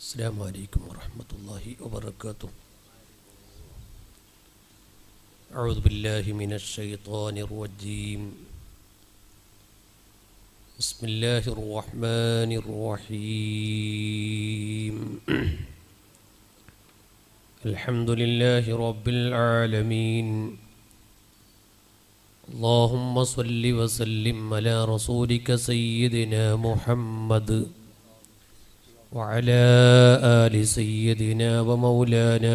السلام عليكم ورحمة الله وبركاته أعوذ بالله من الشيطان الرجيم بسم الله الرحمن الرحيم الحمد لله رب العالمين اللهم صل وسلم على رسولك سيدنا محمد وعلى آل سيدنا ومولانا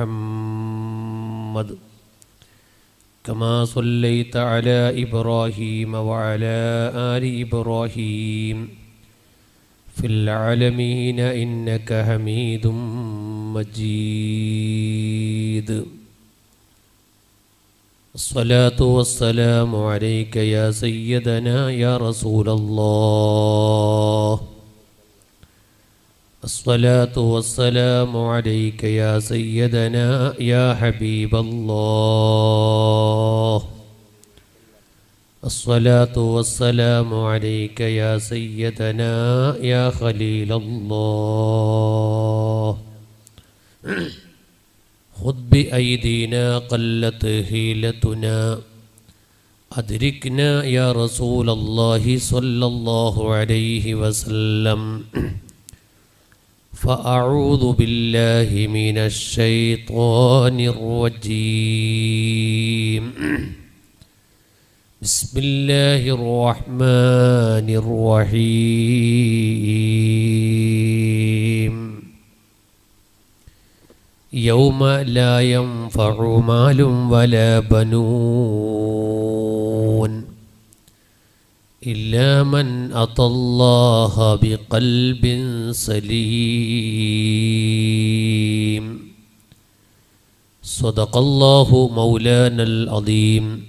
محمد كما صليت على إبراهيم وعلى آل إبراهيم في العالمين إنك حميد مجيد الصلاة والسلام عليك يا سيدنا يا رسول الله الصلاة والسلام عليك يا سيدنا يا حبيب الله الصلاة والسلام عليك يا سيدنا يا خليل الله خذ بأيدينا قلت هيلتنا أدركنا يا رسول الله صلى الله عليه وسلم فأعوذ بالله من الشيطان الرجيم بسم الله الرحمن الرحيم يوم لا ينفع مال ولا بنون إلا من أتى الله بقلب سليم صدق الله مولانا العظيم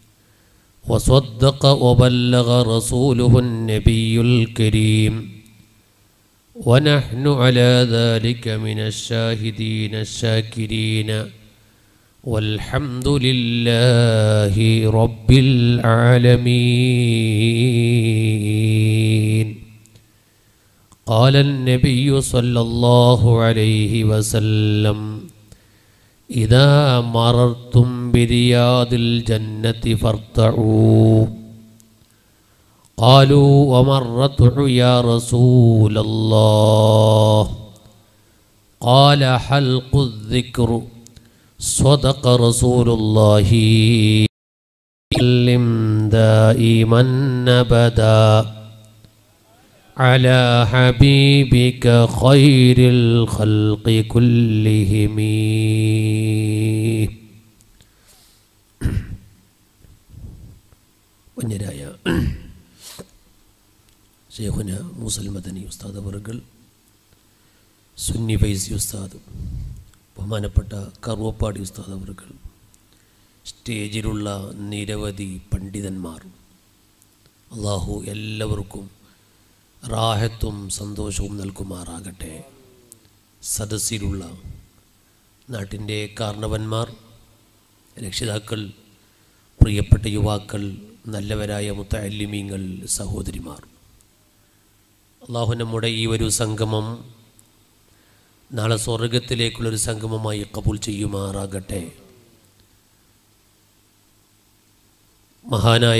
وصدق وبلغ رسوله النبي الكريم ونحن على ذلك من الشاهدين الشاكرين والحمد لله رب العالمين قال النبي صلى الله عليه وسلم إذا مررتم برياض الجنة فارتعوا قالوا ومرته يا رسول الله قال حلق الذكر صدق رسول الله سلم دائما نبدا على حبيبك خير الخلق كلهم വന്യരായ ഷേഖുന മൂസൽ മദനി ഉസ്താദ് അവർകൾ സുന്നി ഫൈസി ഉസ്താദ് ബഹുമാനപ്പെട്ട കറുവപ്പാടി ഉസ്താദ് അവർകൾ സ്റ്റേജിലുള്ള നിരവധി പണ്ഡിതന്മാർ അള്ളാഹു എല്ലാവർക്കും റാഹത്തും സന്തോഷവും നൽകുമാറാകട്ടെ സദസ്സിലുള്ള നാട്ടിൻ്റെ കാരണവന്മാർ രക്ഷിതാക്കൾ പ്രിയപ്പെട്ട യുവാക്കൾ നല്ലവരായ മുത്തല്ലിമീങ്ങൾ സഹോദരിമാർ അള്ളാഹു നമ്മുടെ ഈ ഒരു സംഗമം നാളെ സ്വർഗത്തിലേക്കുള്ളൊരു സംഗമമായി കബൂൽ ചെയ്യുമാറാകട്ടെ മഹാനായ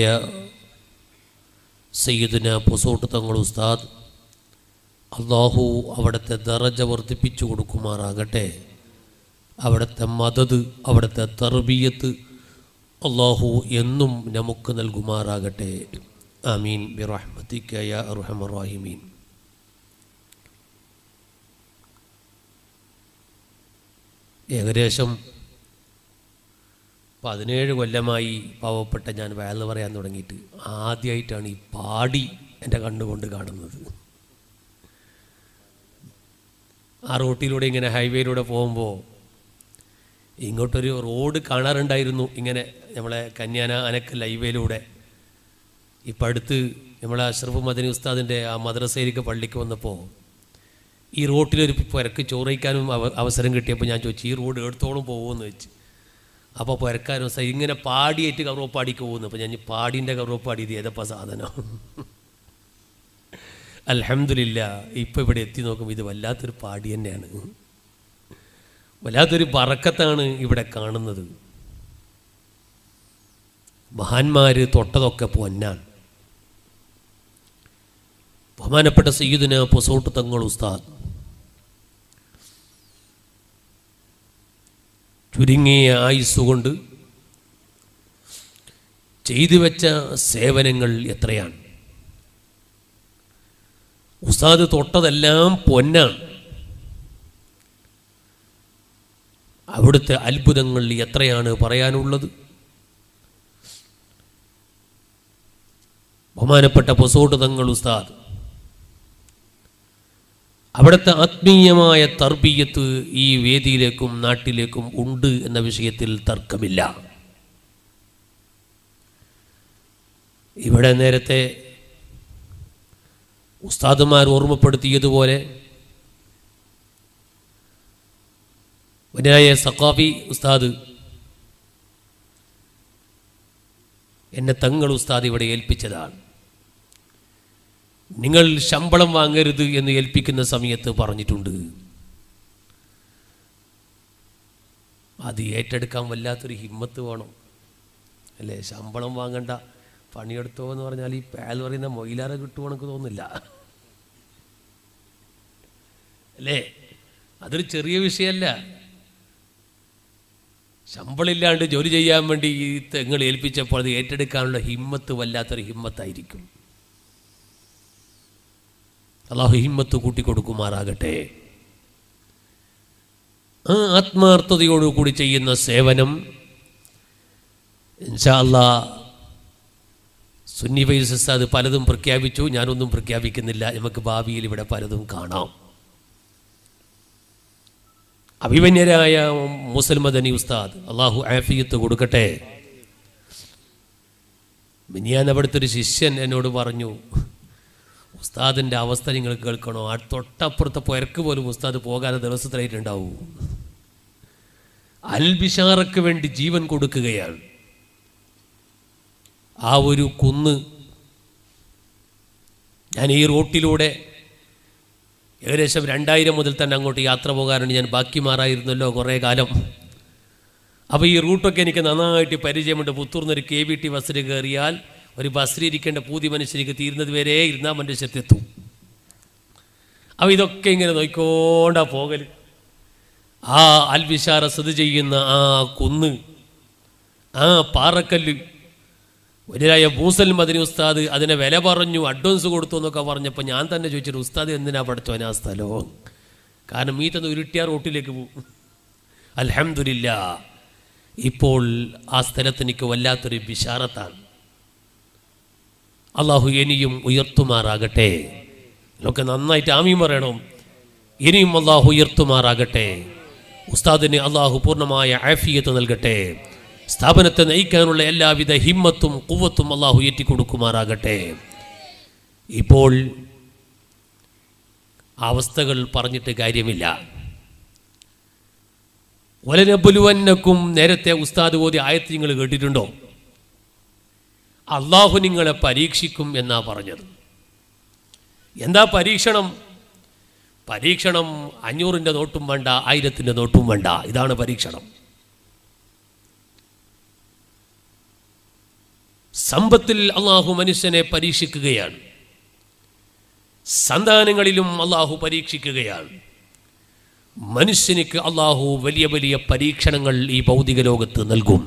സയ്യിദിന പൊസോട്ട് തങ്ങൾ ഉസ്താദ് അള്ളാഹു അവിടുത്തെ ദറജ വർദ്ധിപ്പിച്ചു കൊടുക്കുമാറാകട്ടെ അവിടുത്തെ മദത് അവിടുത്തെ തർബീയത്ത് അള്ളാഹു എന്നും നമുക്ക് നൽകുമാറാകട്ടെ ആമീൻ ബിറഹ്മത്തിക്കയ അർഹമറാഹിമീൻ ഏകദേശം പതിനേഴ് കൊല്ലമായി പാവപ്പെട്ട ഞാൻ വയൽ പറയാൻ തുടങ്ങിയിട്ട് ആദ്യമായിട്ടാണ് ഈ പാടി എൻ്റെ കണ്ണുകൊണ്ട് കാണുന്നത് ആ റോട്ടിലൂടെ ഇങ്ങനെ ഹൈവേയിലൂടെ പോകുമ്പോൾ ഇങ്ങോട്ടൊരു റോഡ് കാണാറുണ്ടായിരുന്നു ഇങ്ങനെ നമ്മളെ കന്യാന അനക്കൽ ഹൈവേയിലൂടെ ഇപ്പം അടുത്ത് നമ്മളെ അഷ്റഫ് മദനി ഉസ്താദിൻ്റെ ആ മദ്രസയിലേക്ക് പള്ളിക്ക് വന്നപ്പോൾ ഈ റോട്ടിലൊരു പുരക്ക് ചോറയിക്കാനും അവ അവസരം കിട്ടിയപ്പോൾ ഞാൻ ചോദിച്ചു ഈ റോഡ് എടുത്തോളം പോകുമെന്ന് വെച്ച് അപ്പോൾ പുരക്കാരും സ ഇങ്ങനെ പാടിയായിട്ട് കറുവപ്പാടിക്ക് പോകുന്നു അപ്പോൾ ഞാൻ ഈ പാടിൻ്റെ കറുവപ്പാടി ഇത് ഏതപ്പോൾ സാധനം അൽഹംദുലില്ല ഇപ്പം ഇവിടെ എത്തി നോക്കുമ്പോൾ ഇത് വല്ലാത്തൊരു പാടി തന്നെയാണ് വല്ലാത്തൊരു പറക്കത്താണ് ഇവിടെ കാണുന്നത് മഹാന്മാർ തൊട്ടതൊക്കെ പൊന്നാണ് ബഹുമാനപ്പെട്ട സയ്യിദിന് പൊസോട്ട് തങ്ങൾ ഉസ്താദ് ചുരുങ്ങിയ ആയുസ്സുകൊണ്ട് ചെയ്തു വെച്ച സേവനങ്ങൾ എത്രയാണ് ഉസ്താദ് തൊട്ടതെല്ലാം പൊന്നാണ് അവിടുത്തെ അത്ഭുതങ്ങൾ എത്രയാണ് പറയാനുള്ളത് ബഹുമാനപ്പെട്ട പൊസോട്ട് തങ്ങൾ ഉസ്താദ് അവിടുത്തെ ആത്മീയമായ തർബീയത്ത് ഈ വേദിയിലേക്കും നാട്ടിലേക്കും ഉണ്ട് എന്ന വിഷയത്തിൽ തർക്കമില്ല ഇവിടെ നേരത്തെ ഉസ്താദുമാർ ഓർമ്മപ്പെടുത്തിയതുപോലെ വനായ സഖാഫി ഉസ്താദ് എന്നെ തങ്ങൾ ഉസ്താദ് ഇവിടെ ഏൽപ്പിച്ചതാണ് നിങ്ങൾ ശമ്പളം വാങ്ങരുത് എന്ന് ഏൽപ്പിക്കുന്ന സമയത്ത് പറഞ്ഞിട്ടുണ്ട് അത് ഏറ്റെടുക്കാൻ വല്ലാത്തൊരു ഹിമ്മത്ത് വേണം അല്ലേ ശമ്പളം വാങ്ങണ്ട പണിയെടുത്തോ എന്ന് പറഞ്ഞാൽ ഈ പാൽ പറയുന്ന മൊയിലാറെ കിട്ടുമോ എനിക്ക് തോന്നുന്നില്ല അല്ലേ അതൊരു ചെറിയ വിഷയമല്ല ശമ്പളമില്ലാണ്ട് ജോലി ചെയ്യാൻ വേണ്ടി ഈ തെങ്ങൾ ഏൽപ്പിച്ചപ്പോൾ അത് ഏറ്റെടുക്കാനുള്ള ഹിമ്മത്ത് വല്ലാത്തൊരു ഹിമ്മത്തായിരിക്കും അള്ളാഹു ഹിമ്മത്ത് കൂട്ടിക്കൊടുക്കുമാറാകട്ടെ ആ ആത്മാർത്ഥതയോടുകൂടി ചെയ്യുന്ന സേവനം ഇൻഷാ അല്ലാ സുന്നി ഫൈസസ് അത് പലതും പ്രഖ്യാപിച്ചു ഞാനൊന്നും പ്രഖ്യാപിക്കുന്നില്ല നമുക്ക് ഭാവിയിൽ ഇവിടെ പലതും കാണാം അഭിമന്യരായ മുസൽമദനി ഉസ്താദ് അള്ളാഹു ആഫിയത്ത് കൊടുക്കട്ടെ മിനിയാൻ അവിടുത്തെ ഒരു ശിഷ്യൻ എന്നോട് പറഞ്ഞു ഉസ്താദിൻ്റെ അവസ്ഥ നിങ്ങൾ കേൾക്കണോ ആ തൊട്ടപ്പുറത്തെ പുരക്ക് പോലും ഉസ്താദ് പോകാതെ ദിവസത്തിലായിട്ടുണ്ടാവൂ അൽബിഷാറക്ക് വേണ്ടി ജീവൻ കൊടുക്കുകയാണ് ആ ഒരു കുന്ന് ഞാൻ ഈ റോട്ടിലൂടെ ഏകദേശം രണ്ടായിരം മുതൽ തന്നെ അങ്ങോട്ട് യാത്ര പോകാറുണ്ട് ഞാൻ ബാക്കി മാറായിരുന്നല്ലോ കുറേ കാലം അപ്പോൾ ഈ റൂട്ടൊക്കെ എനിക്ക് നന്നായിട്ട് പരിചയമുണ്ട് പുത്തൂർന്നൊരു കെ വി ടി ബസ്സിൽ കയറിയാൽ ഒരു ബസ്സിലിരിക്കേണ്ട പൂതി മനുഷ്യർക്ക് തീരുന്നത് വരെ ഇരുന്നാൽ മനുഷ്യത്തെത്തും അപ്പോൾ ഇതൊക്കെ ഇങ്ങനെ നോക്കിക്കോണ്ടാ പോകൽ ആ അൽവിശാറ സ്ഥിതി ചെയ്യുന്ന ആ കുന്ന് ആ പാറക്കല്ല് വലുതായ മൂസൽ മദിനി ഉസ്താദ് അതിനെ വില പറഞ്ഞു അഡ്വാൻസ് കൊടുത്തു എന്നൊക്കെ പറഞ്ഞപ്പോൾ ഞാൻ തന്നെ ചോദിച്ചിട്ട് ഉസ്താദ് എന്തിനാ പഠിച്ചോൻ ആ സ്ഥലവും കാരണം ഈ തന്നെ ഉരുട്ടിയ റോട്ടിലേക്ക് പോകും അലഹമില്ല ഇപ്പോൾ ആ സ്ഥലത്ത് എനിക്ക് വല്ലാത്തൊരു വിശാരത്താണ് അള്ളാഹു ഇനിയും ഉയർത്തുമാറാകട്ടെ ഇതൊക്കെ നന്നായിട്ട് ആമീം പറയണം ഇനിയും അള്ളാഹു ഉയർത്തുമാറാകട്ടെ ഉസ്താദിന് അള്ളാഹു പൂർണ്ണമായ ആഫിയത്ത് നൽകട്ടെ സ്ഥാപനത്തെ നയിക്കാനുള്ള എല്ലാവിധ ഹിമ്മത്തും കുവ്വത്തും അള്ളാഹു ഏറ്റിക്കൊടുക്കുമാറാകട്ടെ ഇപ്പോൾ അവസ്ഥകൾ പറഞ്ഞിട്ട് കാര്യമില്ല ഒലനബുലുവന്നക്കും നേരത്തെ ഉസ്താദ് ഓതി ആയത്ത് നിങ്ങൾ കേട്ടിട്ടുണ്ടോ അള്ളാഹു നിങ്ങളെ പരീക്ഷിക്കും എന്നാ പറഞ്ഞത് എന്താ പരീക്ഷണം പരീക്ഷണം അഞ്ഞൂറിൻ്റെ നോട്ടും വേണ്ട ആയിരത്തിൻ്റെ നോട്ടും വേണ്ട ഇതാണ് പരീക്ഷണം സമ്പത്തിൽ അള്ളാഹു മനുഷ്യനെ പരീക്ഷിക്കുകയാണ് സന്താനങ്ങളിലും അള്ളാഹു പരീക്ഷിക്കുകയാണ് മനുഷ്യനിക്ക് അള്ളാഹു വലിയ വലിയ പരീക്ഷണങ്ങൾ ഈ ഭൗതിക ലോകത്ത് നൽകും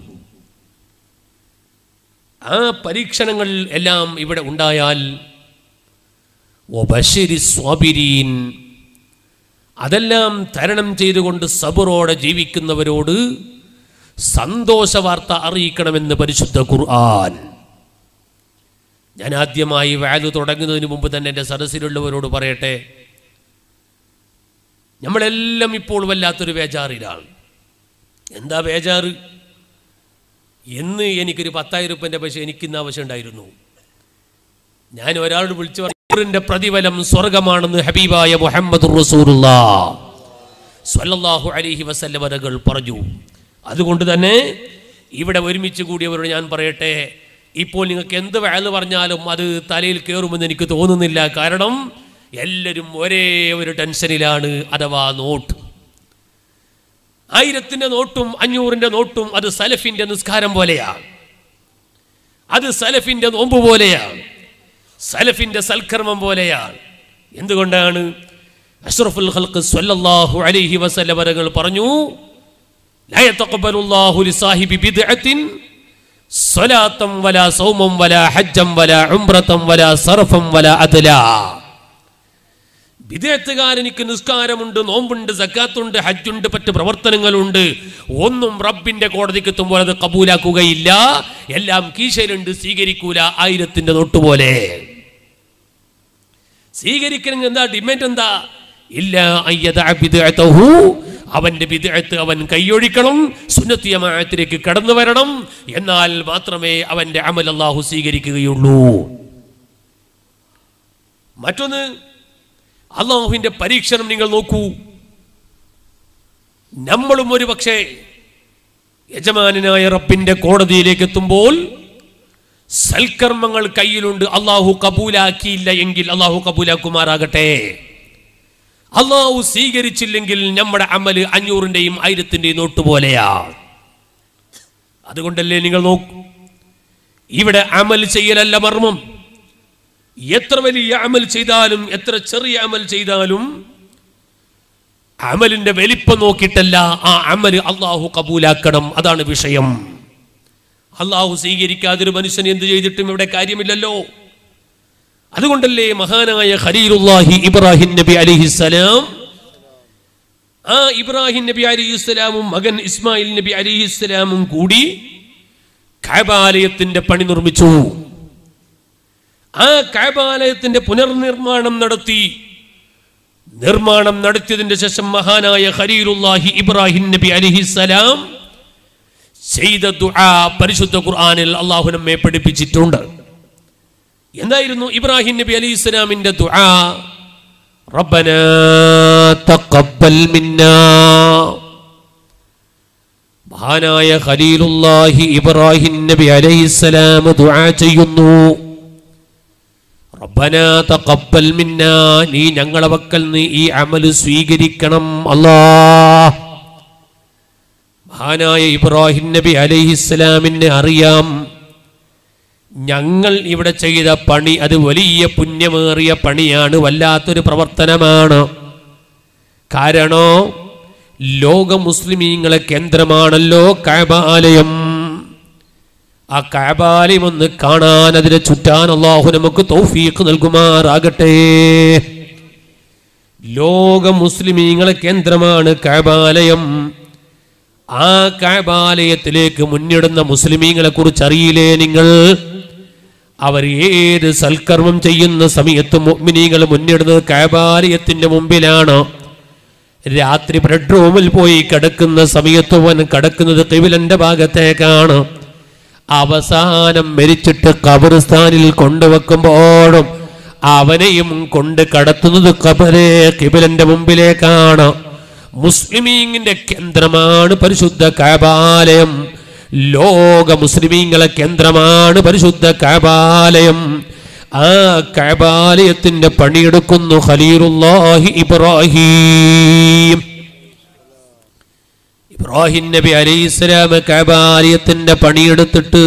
ആ പരീക്ഷണങ്ങൾ എല്ലാം ഇവിടെ ഉണ്ടായാൽ വബശിരി സ്വാബിരീൻ അതെല്ലാം തരണം ചെയ്തുകൊണ്ട് സബറോടെ ജീവിക്കുന്നവരോട് സന്തോഷ വാർത്ത അറിയിക്കണമെന്ന് പരിശുദ്ധ ഖുർആൻ ഞാൻ ആദ്യമായി വാല് തുടങ്ങുന്നതിന് മുമ്പ് തന്നെ എൻ്റെ സദസ്സിലുള്ളവരോട് പറയട്ടെ നമ്മളെല്ലാം ഇപ്പോൾ വല്ലാത്തൊരു ബേജാറിലാണ് എന്താ ബേജാറ് എന്ന് എനിക്കൊരു പത്തായിരം റുപ്യൻ്റെ പൈസ എനിക്കിന്ന് ആവശ്യം ഉണ്ടായിരുന്നു ഞാൻ ഒരാളോട് വിളിച്ചു പറഞ്ഞ പ്രതിഫലം സ്വർഗമാണെന്ന് ഹബീബായ മുഹമ്മദ് സ്വല്ലല്ലാഹു അലൈഹി വസല്ലമകൾ പറഞ്ഞു അതുകൊണ്ട് തന്നെ ഇവിടെ ഒരുമിച്ച് കൂടിയവരോട് ഞാൻ പറയട്ടെ ഇപ്പോൾ നിങ്ങൾക്ക് എന്ത് വയല് പറഞ്ഞാലും അത് തലയിൽ കയറുമെന്ന് എനിക്ക് തോന്നുന്നില്ല കാരണം എല്ലാവരും ഒരേ ഒരു ടെൻഷനിലാണ് അഥവാ നോട്ട് ആയിരത്തിന്റെ നോട്ടും അഞ്ഞൂറിന്റെ നോട്ടും അത് സലഫിന്റെ നിസ്കാരം പോലെയാണ് അത് സലഫിന്റെ നോമ്പ് പോലെയാണ് സലഫിന്റെ സൽക്കർമ്മം പോലെയാണ് എന്തുകൊണ്ടാണ് അഷ്റഫുൽ ഖൽഖ് സ്വല്ലല്ലാഹു അലൈഹി വസല്ലം അവர்கள் പറഞ്ഞു لا يتقبل الله لصاحب بدعة صلاة ولا صوما ولا حجا ولا عمرة ولا صرفا ولا عدلا വിദേഹത്തുകാരനിക്ക് നിസ്കാരമുണ്ട് നോമ്പുണ്ട് സക്കാത്തുണ്ട് ഹജ്ജുണ്ട് മറ്റ് പ്രവർത്തനങ്ങളുണ്ട് ഒന്നും റബ്ബിന്റെ കോടതിക്ക് എത്തുമ്പോൾ അത് കബൂലാക്കുകയില്ല എല്ലാം കീശയിലുണ്ട് സ്വീകരിക്കൂല ആയിരത്തിന്റെ നോട്ടുപോലെ സ്വീകരിക്കണമെങ്കിൽ എന്താ ഡിമാൻഡ് എന്താ ഇല്ല അയ്യദ ബിദ്അതഹു അവന്റെ വിദഗ്ധത്ത് അവൻ കൈയൊഴിക്കണം സുന്നത്തിയമായത്തിലേക്ക് കടന്നു വരണം എന്നാൽ മാത്രമേ അവന്റെ അമൽ അള്ളാഹു സ്വീകരിക്കുകയുള്ളൂ മറ്റൊന്ന് അള്ളാഹുവിന്റെ പരീക്ഷണം നിങ്ങൾ നോക്കൂ നമ്മളും ഒരു പക്ഷേ യജമാനായ റബ്ബിന്റെ കോടതിയിലേക്ക് എത്തുമ്പോൾ സൽക്കർമ്മങ്ങൾ കയ്യിലുണ്ട് അള്ളാഹു കബൂലാക്കിയില്ല എങ്കിൽ അള്ളാഹു കബൂലാക്കുമാറാകട്ടെ അള്ളാഹു സ്വീകരിച്ചില്ലെങ്കിൽ നമ്മുടെ അമല് അഞ്ഞൂറിന്റെയും ആയിരത്തിന്റെയും നോട്ട് പോലെയാ അതുകൊണ്ടല്ലേ നിങ്ങൾ നോക്കൂ ഇവിടെ അമൽ ചെയ്യലല്ല മർമ്മം എത്ര വലിയ അമൽ ചെയ്താലും എത്ര ചെറിയ അമൽ ചെയ്താലും അമലിന്റെ വലിപ്പം നോക്കിയിട്ടല്ല ആ അമല് അള്ളാഹു കബൂലാക്കണം അതാണ് വിഷയം അള്ളാഹു സ്വീകരിക്കാതെ ഒരു മനുഷ്യൻ എന്ത് ചെയ്തിട്ടും ഇവിടെ കാര്യമില്ലല്ലോ അതുകൊണ്ടല്ലേ മഹാനായ ഖലീലുല്ലാഹി ഇബ്രാഹിം നബി അലിഹിസ്സലാം ആ ഇബ്രാഹിം നബി അലിഹിസ്സലാമും മകൻ ഇസ്മായിൽ നബി അലിഹിസ്സലാമും കൂടി കൈബാലയത്തിന്റെ പണി നിർമ്മിച്ചു ആ കൈബാലയത്തിന്റെ പുനർനിർമ്മാണം നടത്തി നിർമ്മാണം നടത്തിയതിന്റെ ശേഷം മഹാനായ ഖലീലുല്ലാഹി ഇബ്രാഹിം നബി അലിഹിസ്സലാം ചെയ്ത ദുആ പരിശുദ്ധ ഖുർആനിൽ അള്ളാഹു നമ്മെ പഠിപ്പിച്ചിട്ടുണ്ട് എന്തായിരുന്നു ഇബ്രാഹിം നബി അലൈഹി ഇസ്ലാമിന്റെ ദുആ റബ്ബന തഖബ്ബൽ മിന്നാ മഹാനായ ഖലീലുല്ലാഹി ഇബ്രാഹിം നബി അലൈഹിസ്സലാം ദുആ ചെയ്യുന്നു റബ്ബന തഖബ്ബൽ മിന്നാ നീ ഞങ്ങളെ വക്കൽ നീ ഈ അമല് സ്വീകരിക്കണം അല്ലാ മഹാനായ ഇബ്രാഹിം നബി അലൈഹിസ്സലാമിനെ അറിയാം ഞങ്ങൾ ഇവിടെ ചെയ്ത പണി അത് വലിയ പുണ്യമേറിയ പണിയാണ് വല്ലാത്തൊരു പ്രവർത്തനമാണ് കാരണോ ലോക മുസ്ലിമീങ്ങളെ കേന്ദ്രമാണല്ലോ കഅബാലയം ആ കഅബാലയം ഒന്ന് കാണാൻ അതിനെ ചുറ്റാൻ അള്ളാഹു നമുക്ക് തൗഫീഖ് നൽകുമാറാകട്ടെ ലോക മുസ്ലിമീങ്ങളെ കേന്ദ്രമാണ് കഅബാലയം ആ കഅബാലയത്തിലേക്ക് മുന്നിടുന്ന മുസ്ലിമീങ്ങളെ കുറിച്ച് അറിയില്ലേ നിങ്ങൾ അവർ ഏത് സൽക്കർമ്മം ചെയ്യുന്ന സമയത്ത് മുഅ്മിനീങ്ങൾ മുന്നിടുന്നത് കഅബാലയത്തിന്റെ മുമ്പിലാണ് രാത്രി ബെഡ്റൂമിൽ പോയി കിടക്കുന്ന സമയത്ത് അവൻ കിടക്കുന്നത് കിവിലന്റെ ഭാഗത്തേക്കാണ് അവസാനം മരിച്ചിട്ട് ഖബർസ്ഥാനിൽ കൊണ്ടുവെക്കുമ്പോഴും അവനെയും കൊണ്ട് കടത്തുന്നത് ഖബറെ കിബിലന്റെ മുമ്പിലേക്കാണ് മുസ്ലിമീങ്ങിന്റെ കേന്ദ്രമാണ് പരിശുദ്ധ കബാലയം ലോക മുസ്ലിമീങ്ങളെ കേന്ദ്രമാണ് പരിശുദ്ധ കബാലയം ആ കബാലയത്തിന്റെ പണിയെടുക്കുന്നു ഖലീലുല്ലാഹി ഇബ്രാഹിം ഇബ്രാഹിം നബി അലൈഹിസ്സലാം കബാലയത്തിന്റെ പണിയെടുത്തിട്ട്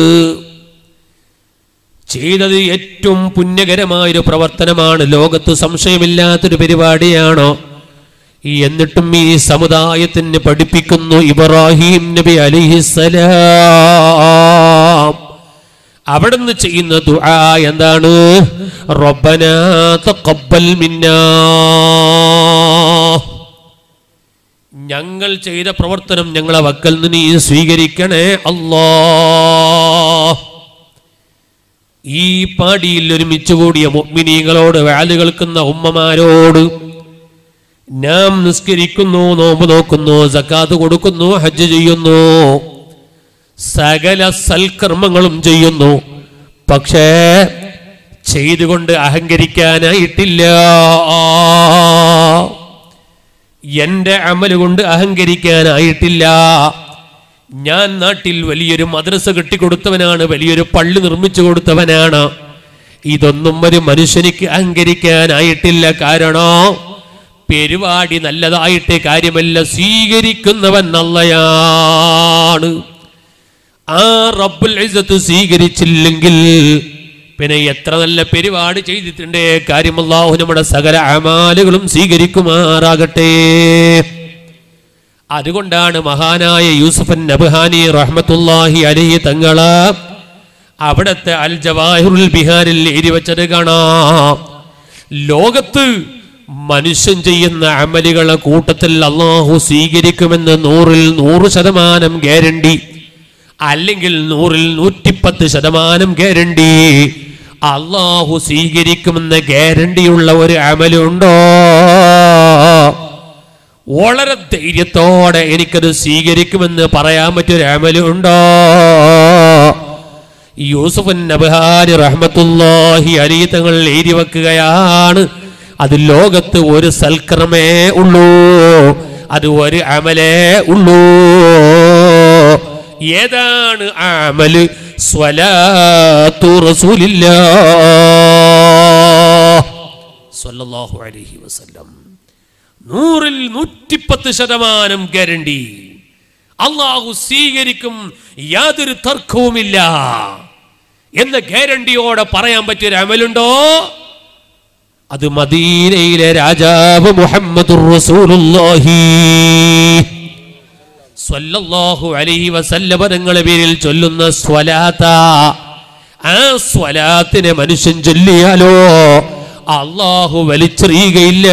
ചെയ്തത് ഏറ്റവും പുണ്യകരമായൊരു പ്രവർത്തനമാണ് ലോകത്ത് സംശയമില്ലാത്തൊരു പരിപാടിയാണോ എന്നിട്ടും ഈ സമുദായത്തിന് പഠിപ്പിക്കുന്നു ഇബ്രാഹിം നബി അലിഹിസലാം അവിടുന്ന് ചെയ്യുന്ന ദുആ എന്താണ് റബ്ബന തഖബ്ബൽ മിന്നാ ഞങ്ങൾ ചെയ്ത പ്രവർത്തനം ഞങ്ങളെ വക്കൽ നിന്ന് നീ സ്വീകരിക്കണേ അല്ലാ ഈ പാടിയിൽ ഒരുമിച്ച് കൂടിയ മുഗ്മിനീകളോട് വാല് കേൾക്കുന്ന ഉമ്മമാരോട് നാം നിസ്കരിക്കുന്നു നോമ്പ് നോക്കുന്നു സക്കാത്ത് കൊടുക്കുന്നു ഹജ്ജ് ചെയ്യുന്നു സകല സൽക്കർമ്മങ്ങളും ചെയ്യുന്നു പക്ഷേ ചെയ്തുകൊണ്ട് അഹങ്കരിക്കാനായിട്ടില്ല എന്റെ അമല് കൊണ്ട് അഹങ്കരിക്കാനായിട്ടില്ല ഞാൻ നാട്ടിൽ വലിയൊരു മദ്രസ കെട്ടിക്കൊടുത്തവനാണ് വലിയൊരു പള്ളി നിർമ്മിച്ചു കൊടുത്തവനാണ് ഇതൊന്നും ഒരു മനുഷ്യനിക്ക് അഹങ്കരിക്കാനായിട്ടില്ല കാരണം പരിപാടി നല്ലതായിട്ട് കാര്യമല്ല സ്വീകരിക്കുന്നവൻ നല്ലയാണ് ആ റബ്ബുൽ ഇസ്സത്ത് സ്വീകരിച്ചില്ലെങ്കിൽ പിന്നെ എത്ര നല്ല പരിപാടി ചെയ്തിട്ടുണ്ട് കാര്യം അല്ലാഹു നമ്മുടെ സകല അമാലുകളും സ്വീകരിക്കുമാറാകട്ടെ അതുകൊണ്ടാണ് മഹാനായ യൂസുഫൻ നബ്ഹാനി റഹ്മത്തുല്ലാഹി അലൈഹി തങ്ങള് അവിടത്തെ അൽ ജവാഹിറുൽ ബിഹാരിൽ എഴുതി വെച്ചത് കാണാം ലോകത്ത് മനുഷ്യൻ ചെയ്യുന്ന അമലുകളെ കൂട്ടത്തിൽ അള്ളാഹു സ്വീകരിക്കുമെന്ന് നൂറിൽ നൂറ് ശതമാനം ഗ്യാരണ്ടി അല്ലെങ്കിൽ നൂറിൽ നൂറ്റിപ്പത്ത് ശതമാനം ഗ്യാരണ്ടി അള്ളാഹു സ്വീകരിക്കുമെന്ന ഗ്യാരണ്ടിയുള്ള ഒരു അമലുണ്ടോ വളരെ ധൈര്യത്തോടെ എനിക്കത് സ്വീകരിക്കുമെന്ന് പറയാൻ പറ്റിയൊരു അമലുണ്ടോ യൂസുഫ് നബഹാരി റഹ്മത്തുല്ലാഹി അലി തങ്ങൾ എഴുതി വെക്കുകയാണ് അത് ലോകത്ത് ഒരു സൽക്രമേ ഉള്ളൂ അത് ഒരു അമലേ ഉള്ളൂ ഏതാണ് ആ അമല് സ്വലാത്തു റസൂലില്ലാ സ്വല്ലല്ലാഹു അലൈഹി വസല്ലം നൂറിൽ നൂറ്റിപ്പത്ത് ശതമാനം ഗ്യാരണ്ടി അള്ളാഹു സ്വീകരിക്കും യാതൊരു തർക്കവുമില്ല എന്ന ഗ്യാരണ്ടിയോടെ പറയാൻ പറ്റിയൊരു അമലുണ്ടോ അത് മദീനയിലെ രാജാവ് മുഹമ്മദ് റസൂലുള്ളാഹി സ്വല്ലല്ലാഹു അലൈഹി വസല്ലമ തങ്ങളുടെ പേരിൽ ചൊല്ലുന്ന സ്വലാത്ത ആ സ്വലാത്തിനെ മനുഷ്യൻ ചൊല്ലിയാലോ അള്ളാഹു വലിച്ചെറിയുകയില്ല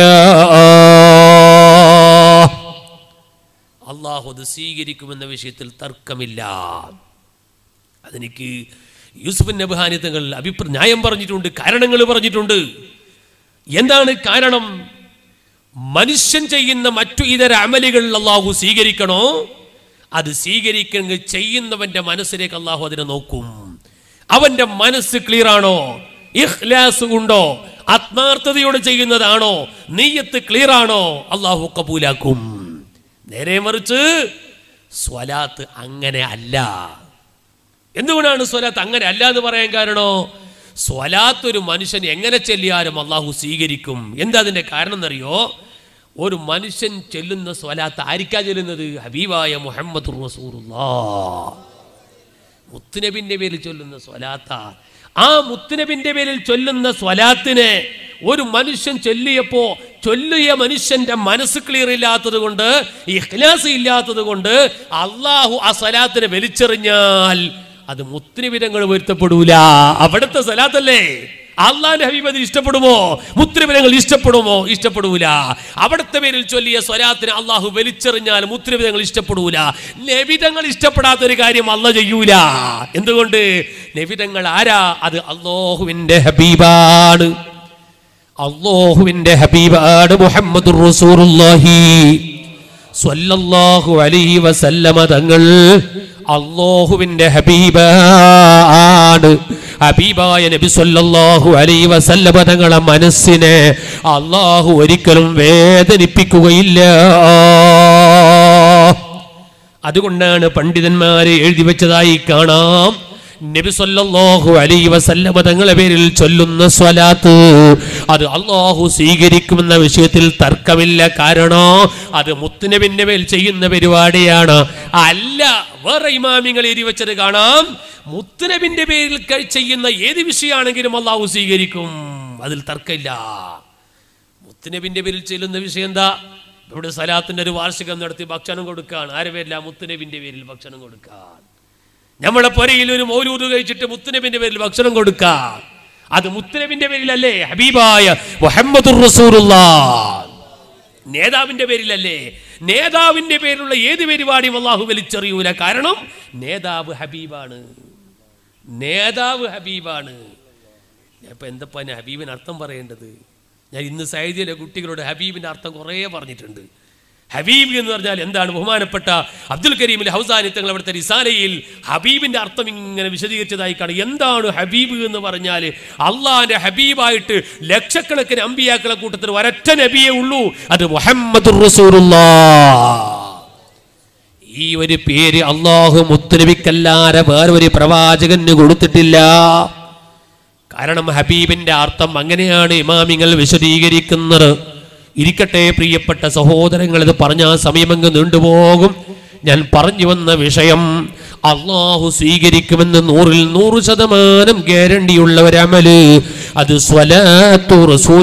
അള്ളാഹു അത് സ്വീകരിക്കുമെന്ന വിഷയത്തിൽ തർക്കമില്ല അതെനിക്ക് യൂസുഫ് നബ്ഹാനി തങ്ങൾ അഭിപ്രായ ന്യായം പറഞ്ഞിട്ടുണ്ട് കാരണങ്ങൾ പറഞ്ഞിട്ടുണ്ട് എന്താണ് കാരണം മനുഷ്യൻ ചെയ്യുന്ന മറ്റു ഇതര അമലുകൾ അള്ളാഹു സ്വീകരിക്കണോ അത് സ്വീകരിക്കണമെങ്കിൽ ചെയ്യുന്നവന്റെ മനസ്സിലേക്ക് അള്ളാഹു അതിനെ നോക്കും അവന്റെ മനസ്സ് ക്ലിയർ ആണോ ഇഖ്ലാസ് ഉണ്ടോ ആത്മാർത്ഥതയോടെ ചെയ്യുന്നതാണോ നെയ്യത്ത് ക്ലിയർ ആണോ അള്ളാഹു കബൂലാക്കും നേരെ മറിച്ച് സ്വലാത്ത് അങ്ങനെ അല്ല എന്തുകൊണ്ടാണ് സ്വലാത്ത് അങ്ങനെ അല്ല എന്ന് പറയാൻ കാരണോ സ്വലാത്ത് ഒരു മനുഷ്യൻ എങ്ങനെ ചെല്ലിയാലും അള്ളാഹു സ്വീകരിക്കും എന്താ അതിന്റെ കാരണം എന്നറിയോ ഒരു മനുഷ്യൻ ചെല്ലുന്ന സ്വലാത്ത് ആരിക്കാ ചെല്ലുന്നത് ഹബീബായ മുഹമ്മദ് മുത്തുനബിന്റെ പേരിൽ ചൊല്ലുന്ന സ്വലാത്ത ആ മുത്തുനബിന്റെ പേരിൽ ചൊല്ലുന്ന സ്വലാത്തിനെ ഒരു മനുഷ്യൻ ചൊല്ലിയപ്പോ ചൊല്ലിയ മനുഷ്യന്റെ മനസ്സ് ക്ലിയർ ഇല്ലാത്തത് കൊണ്ട് ഇഖ്ലാസ് ഇല്ലാത്തത് കൊണ്ട് അള്ളാഹു ആ സ്വലാത്തിനെ വലിച്ചെറിഞ്ഞാൽ അത് മുത്തുനിബിരങ്ങൾ വരുത്തപ്പെടൂല അവിടുത്തെ സ്വലാത്തല്ലേ അള്ളാന്റെ ഹബീബ് അതിന് ഇഷ്ടപ്പെടുമോ മുത്തുനിബിരങ്ങൾ ഇഷ്ടപ്പെടുമോ ഇഷ്ടപ്പെടൂല അവിടുത്തെ പേരിൽ ചൊല്ലിയ സ്വലാത്തിനെ അള്ളാഹു വലിച്ചെറിഞ്ഞാൽ മുത്തുനിബിരങ്ങൾ ഇഷ്ടപ്പെടൂല നബിതങ്ങൾ ഇഷ്ടപ്പെടാത്ത ഒരു കാര്യം അല്ല ചെയ്യൂല എന്തുകൊണ്ട് നബിതങ്ങൾ ആരാ അത് അള്ളാഹുവിന്റെ ഹബീബാണ് അള്ളാഹുവിന്റെ ഹബീബാണ് മുഹമ്മദ് റസൂലുള്ളാഹി സ്വല്ലല്ലാഹു അലൈഹി വസല്ലമ തങ്ങൾ അള്ളാഹുവിന്റെ ഹബീബാണ് ഹബീബായ നബി സല്ലല്ലാഹു അലൈഹി വസല്ലമ തങ്ങളെ മനസ്സിനെ അള്ളാഹു ഒരിക്കലും വേദനിപ്പിക്കുകയില്ല അതുകൊണ്ടാണ് പണ്ഡിതന്മാരെ എഴുതി വെച്ചതായി കാണാം നബി സല്ലല്ലാഹു അലൈഹി വസല്ലമ തങ്ങളെ പേരിൽ ചൊല്ലുന്ന സ്വലാത്ത് അത് അള്ളാഹു സ്വീകരിക്കുമെന്ന വിഷയത്തിൽ തർക്കമില്ല കാരണം അത് മുത്തുനബിന്റെ മേൽ ചെയ്യുന്ന പരിപാടിയാണ് അല്ല വേറെ ഇമാമിങ്ങൾ എഴുതി വെച്ചത് കാണാം മുത്തുനബിന്റെ പേരിൽ കഴി- ചെയ്യുന്ന ഏത് വിഷയമാണെങ്കിലും അള്ളാഹു സ്വീകരിക്കും അതിൽ തർക്കമില്ല മുത്തുനബിന്റെ പേരിൽ ചെല്ലുന്ന വിഷയം എന്താ ഇവിടെ സലാത്തിന്റെ ഒരു വാർഷികം നടത്തി ഭക്ഷണം കൊടുക്കാൻ ആരെ പേരില്ല മുത്തുനബിന്റെ പേരിൽ ഭക്ഷണം കൊടുക്കാൻ നമ്മളെ പൊരയിൽ ഒരു മൗലൂദ് കഴിച്ചിട്ട് മുത്തുനബിന്റെ പേരിൽ ഭക്ഷണം കൊടുക്കാം അത് മുത്തുനബിന്റെ പേരിലല്ലേ ഹബീബായ മുഹമ്മദ് നേതാവിന്റെ പേരിലല്ലേ നേതാവിന്റെ പേരിലുള്ള ഏത് പരിപാടിയും അള്ളാഹു വലിച്ചെറിയൂല കാരണം നേതാവ് ഹബീബാണ് നേതാവ് ഹബീബാണ് ഞാൻ ഇപ്പൊ എന്തപ്പാ ഞാൻ ഹബീബിന് അർത്ഥം പറയേണ്ടത് ഞാൻ ഇന്ന് സൈദിയിലെ കുട്ടികളോട് ഹബീബിന്റെ അർത്ഥം കുറേ പറഞ്ഞിട്ടുണ്ട് ഹബീബ് എന്ന് പറഞ്ഞാൽ എന്താണ് ബഹുമാനപ്പെട്ട അബ്ദുൽ കരീമിൽ ഹൗസാനി തങ്ങൾ അവിടുത്തെ റിസാലയിൽ ഹബീബിന്റെ അർത്ഥം ഇങ്ങനെ വിശദീകരിച്ചതായി കാണും എന്താണ് ഹബീബ് എന്ന് പറഞ്ഞാൽ അള്ളാന്റെ ഹബീബായിട്ട് ലക്ഷക്കണക്കിന് അമ്പിയാക്കളെ കൂട്ടത്തിൽ ഒരൊറ്റ നബിയേ ഉള്ളൂ അത് മുഹമ്മദ് ഈ ഒരു പേര് അള്ളാഹു മുത്തുനബിക്കല്ലാതെ വേറെ ഒരു പ്രവാചകന് കൊടുത്തിട്ടില്ല കാരണം ഹബീബിന്റെ അർത്ഥം അങ്ങനെയാണ് ഇമാമിങ്ങൾ വിശദീകരിക്കുന്നത് ഇരിക്കട്ടെ പ്രിയപ്പെട്ട സഹോദരങ്ങൾ ഇത് പറഞ്ഞ ആ സമയമങ്ങ് നീണ്ടുപോകും ഞാൻ പറഞ്ഞു വന്ന വിഷയം അള്ളാഹു സ്വീകരിക്കുമെന്ന് നൂറിൽ നൂറ് ശതമാനം ഗ്യാരണ്ടിയുള്ള ഒരമല് അത് സ്വലാത്തു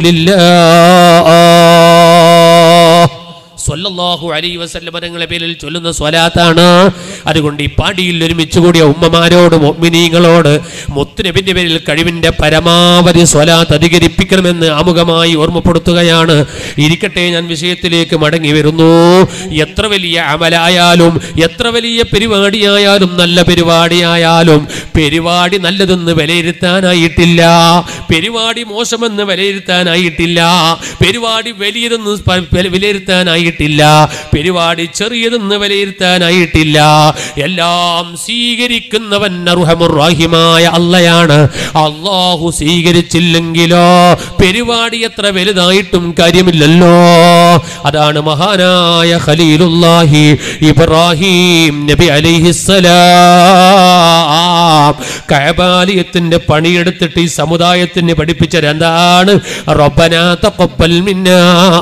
റസൂലില്ലാ സ്വല്ലല്ലാഹു അലൈഹി വസല്ലമ തങ്ങളെ പേരിൽ ചൊല്ലുന്ന സ്വലാത്താണ് അതുകൊണ്ട് ഈ പാടിയിൽ ഒരുമിച്ച് കൂടിയ ഉമ്മമാരോട് മുഅ്മിനീങ്ങളോട് മുത്തുനബിന്റെ പേരിൽ കഴിവിന്റെ പരമാവധി സ്വലാത്ത് അധികരിപ്പിക്കണമെന്ന് ആമുഖമായി ഓർമ്മപ്പെടുത്തുകയാണ് ഇരിക്കട്ടെ ഞാൻ വിഷയത്തിലേക്ക് മടങ്ങി വരുന്നു എത്ര വലിയ അമലായാലും എത്ര വലിയ പരിപാടിയായാലും നല്ല പരിപാടിയായാലും പരിപാടി നല്ലതെന്ന് വിലയിരുത്താനായിട്ടില്ല പരിപാടി മോശമെന്ന് വിലയിരുത്താനായിട്ടില്ല പരിപാടി വലിയതെന്ന് പ- വില- വിലയിരുത്താനായിട്ടില്ല പരിപാടി ചെറിയതെന്ന് വിലയിരുത്താനായിട്ടില്ല എല്ലാം സ്വീകരിക്കുന്നവൻ അർഹമുറാഹിമായ അല്ലയാണ് അള്ളാഹു സ്വീകരിച്ചില്ലെങ്കിലോ പരിപാടി എത്ര വലുതായിട്ടും കാര്യമില്ലല്ലോ അതാണ് മഹാനായ ഖലീലുല്ലാഹി ഇബ്രാഹിം നബി അലൈഹിസ്സലാം കഅബാലയത്തിന്റെ പണിയെടുത്തിട്ട് ഈ സമുദായത്തിന് പഠിപ്പിച്ചത് എന്താണ് റബ്ബനാ തഖബ്ബൽ മിന്നാ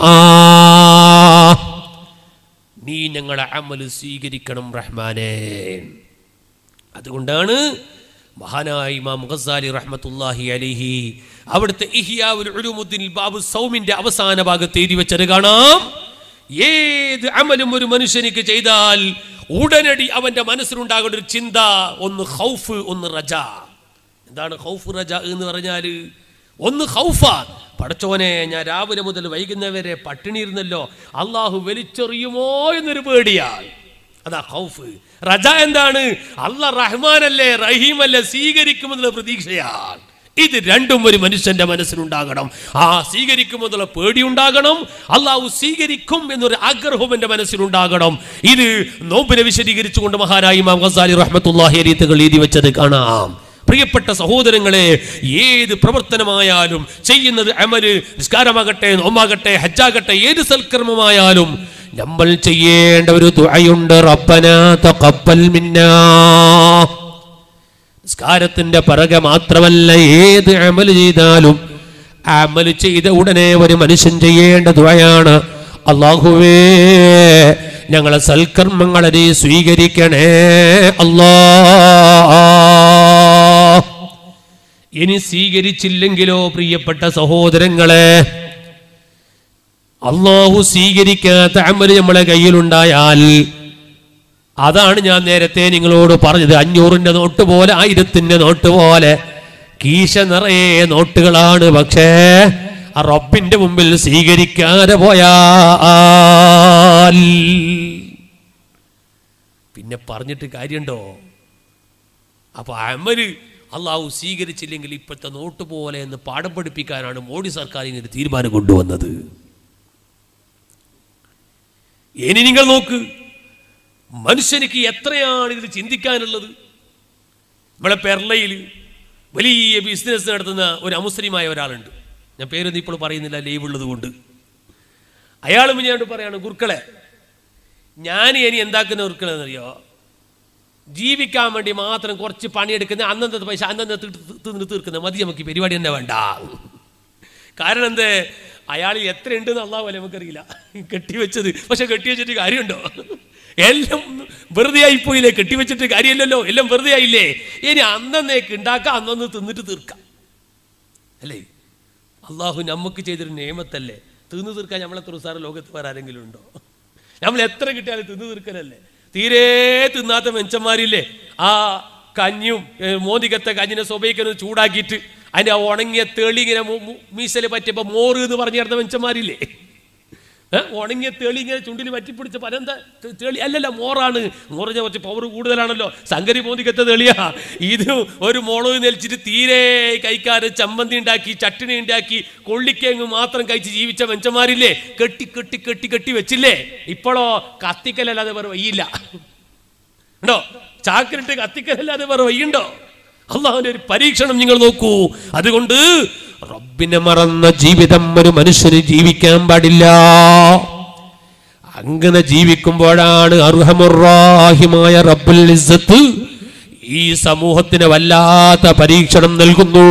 നീ ഞങ്ങളെ അമല് സ്വീകരിക്കണം റഹ്മാനേ അതുകൊണ്ടാണ് മഹാനായ ഇമാം ഗസാലി റഹ്മത്തുല്ലാഹി അലിഹി അവിടുത്തെ ഇഹിയാവുൽ ഉലൂമുദ്ദീൻ ബാബു സൗമിന്റെ അവസാന ഭാഗത്ത് എഴുതി വെച്ചത് കാണാം ഏത് അമലും ഒരു മനുഷ്യനിക്ക് ചെയ്താൽ ഉടനടി അവന്റെ മനസ്സിലുണ്ടാകുന്ന ഒരു ചിന്ത ഒന്ന് ഹൗഫ് ഒന്ന് റജ എന്താണ് ഹൗഫ് റജ എന്ന് പറഞ്ഞാൽ ഒന്ന് ഹൗഫാണ് പടച്ചോനെ ഞാൻ രാവിലെ മുതൽ വൈകുന്നേരം വരെ പട്ടിണി ഇരുന്നല്ലോ അള്ളാഹു വലിച്ചെറിയുമോ എന്നൊരു പേടിയാണ് അതാ ഹൗഫ് റജ എന്താണ് അല്ല റഹ്മാനല്ലേ റഹീമല്ലേ സ്വീകരിക്കുമെന്നുള്ള പ്രതീക്ഷയാണ് ഇത് രണ്ടും ഒരു മനുഷ്യന്റെ മനസ്സിലുണ്ടാകണം ആ സ്വീകരിക്കുമെന്നുള്ള പേടി ഉണ്ടാകണം അള്ളാഹു സ്വീകരിക്കും എന്നൊരു ആഗ്രഹവും എന്റെ മനസ്സിലുണ്ടാകണം ഇത് നോമ്പിനെ വിശദീകരിച്ചുകൊണ്ട് മഹാനായി ഇമാം ഗസാലി റഹ്മത്തുല്ലാഹി അരീത്തുകൾ എഴുതി വെച്ചത് കാണാം പ്രിയപ്പെട്ട സഹോദരങ്ങളെ ഏത് പ്രവർത്തനമായാലും ചെയ്യുന്നത് അമല് നിസ്കാരമാകട്ടെ നോമാകട്ടെ ഹജ്ജാകട്ടെ ഏത് സൽക്കർമ്മമായാലും നമ്മൾ ചെയ്യേണ്ട ഒരു ദുആയുണ്ട് റബ്ബന തഖബ്ബൽ മിന്നാ നിസ്കാരത്തിന്റെ പിറകെ മാത്രമല്ല ഏത് അമല് ചെയ്താലും അമല് ചെയ്ത ഉടനെ ഒരു മനുഷ്യൻ ചെയ്യേണ്ട ദുആയാണ് അള്ളാഹുവേ ഞങ്ങളെ സൽക്കർമ്മങ്ങളെ നീ സ്വീകരിക്കണേ അല്ലാ ഇനി സ്വീകരിച്ചില്ലെങ്കിലോ പ്രിയപ്പെട്ട സഹോദരങ്ങളെ അള്ളാഹു സ്വീകരിക്കാത്ത അമല് നമ്മളെ കയ്യിലുണ്ടായാൽ അതാണ് ഞാൻ നേരത്തെ നിങ്ങളോട് പറഞ്ഞത് അഞ്ഞൂറിന്റെ നോട്ട് പോലെ ആയിരത്തിന്റെ നോട്ട് പോലെ കീശ നിറയെ നോട്ടുകളാണ് പക്ഷേ ആ റബ്ബിന്റെ മുമ്പിൽ സ്വീകരിക്കാതെ പോയാൽ പിന്നെ പറഞ്ഞിട്ട് കാര്യമുണ്ടോ അപ്പൊ അമല് അള്ളാഹു സ്വീകരിച്ചില്ലെങ്കിൽ ഇപ്പോഴത്തെ നോട്ട് പോലെ എന്ന് പാഠം പഠിപ്പിക്കാനാണ് മോഡി സർക്കാർ ഇങ്ങനെ തീരുമാനം കൊണ്ടുവന്നത് ഇനി നിങ്ങൾ നോക്ക് മനുഷ്യനിക്ക് എത്രയാണ് ഇതിൽ ചിന്തിക്കാനുള്ളത് നമ്മളെ പെർളയിൽ വലിയ ബിസിനസ് നടത്തുന്ന ഒരു അമുസ്ലിമായ ഒരാളുണ്ട് ഞാൻ പേരൊന്നും ഇപ്പോൾ പറയുന്നില്ല ലീവ് ഉള്ളത് കൊണ്ട് അയാൾ മുന്നോട്ട് പറയാണ് ഗുരുക്കളെ ഞാൻ ഇനി എന്താക്കുന്ന ഗുരുക്കളെന്നറിയോ ജീവിക്കാൻ വേണ്ടി മാത്രം കുറച്ച് പണിയെടുക്കുന്ന അന്നത്തെ പൈസ അന്നത്തെ തിന്ന് തീർക്കുന്ന മതി നമുക്ക് ഈ പരിപാടി തന്നെ വേണ്ട കാരണം എന്ത് അയാൾ എത്ര ഉണ്ടെന്ന് അള്ളാഹുല നമുക്കറിയില്ല കെട്ടിവെച്ചത് പക്ഷെ കെട്ടിവെച്ചിട്ട് കാര്യമുണ്ടോ എല്ലാം വെറുതെ ആയിപ്പോയില്ലേ കെട്ടിവെച്ചിട്ട് കാര്യമില്ലല്ലോ എല്ലാം വെറുതെ ആയില്ലേ ഇനി അന്നേക്ക് ഉണ്ടാക്കാം അന്നൊന്ന് തിന്നിട്ട് തീർക്കാം അല്ലേ അള്ളാഹു നമുക്ക് ചെയ്തൊരു നിയമത്തല്ലേ തിന്നു തീർക്കാൻ നമ്മളെത്ര ഉസാറ് ലോകത്ത് വേറെ ആരെങ്കിലും ഉണ്ടോ നമ്മൾ എത്ര കിട്ടിയാലും തിന്നു തീർക്കലല്ലേ തീരെ തിന്നാത്ത മെച്ചന്മാരില്ലേ ആ കഞ്ഞും ഏ, മോദികത്തെ കഞ്ഞിനെ സ്വഭയിക്കുന്നത് ചൂടാക്കിയിട്ട് അതിൻ്റെ ആ ഉണങ്ങിയ തെളി ഇങ്ങനെ മീശല് പറ്റിയപ്പോൾ മോറ് എന്ന് പറഞ്ഞു തരുന്ന മെച്ചന്മാരില്ലേ ഏ, ഉണങ്ങിയ തെളി ഇങ്ങനെ ചുണ്ടിൽ പറ്റിപ്പിടിച്ച പരന്ത തെ- തെളി അല്ലല്ല മോറാണ് മോറിഞ്ഞ കുറച്ച് പവർ കൂടുതലാണല്ലോ സങ്കരി മോദിക്കത്തെ തെളിയാ ഇത് ഒരു മുളക് നെലിച്ചിട്ട് തീരെ കൈക്കാര് ചമ്മന്തി ഉണ്ടാക്കി ചട്ടിണി ഉണ്ടാക്കി കൊള്ളിക്കേങ്ങ് മാത്രം കഴിച്ച് ജീവിച്ച മെച്ചന്മാരില്ലേ കെട്ടി കെട്ടി കെട്ടി കെട്ടി വെച്ചില്ലേ ഇപ്പോഴോ കത്തിക്കലല്ലാതെ വേറെ വയ്യില്ല ഉണ്ടോ ചാക്കിലിട്ട് കത്തിക്കലല്ലാതെ വേറെ വയ്യുണ്ടോ അള്ളാഹുവിന്റെ ഒരു പരീക്ഷണം നിങ്ങൾ നോക്കൂ അതുകൊണ്ട് റബ്ബിനെ മറന്ന ജീവിതം ഒരു മനുഷ്യന് ജീവിക്കാൻ പാടില്ല അങ്ങനെ ജീവിക്കുമ്പോഴാണ് അർഹമുറാഹിമായ റബ്ബുൽ ഇസ്സത്ത് ഈ സമൂഹത്തിന് വല്ലാത്ത പരീക്ഷണം നൽകുന്നു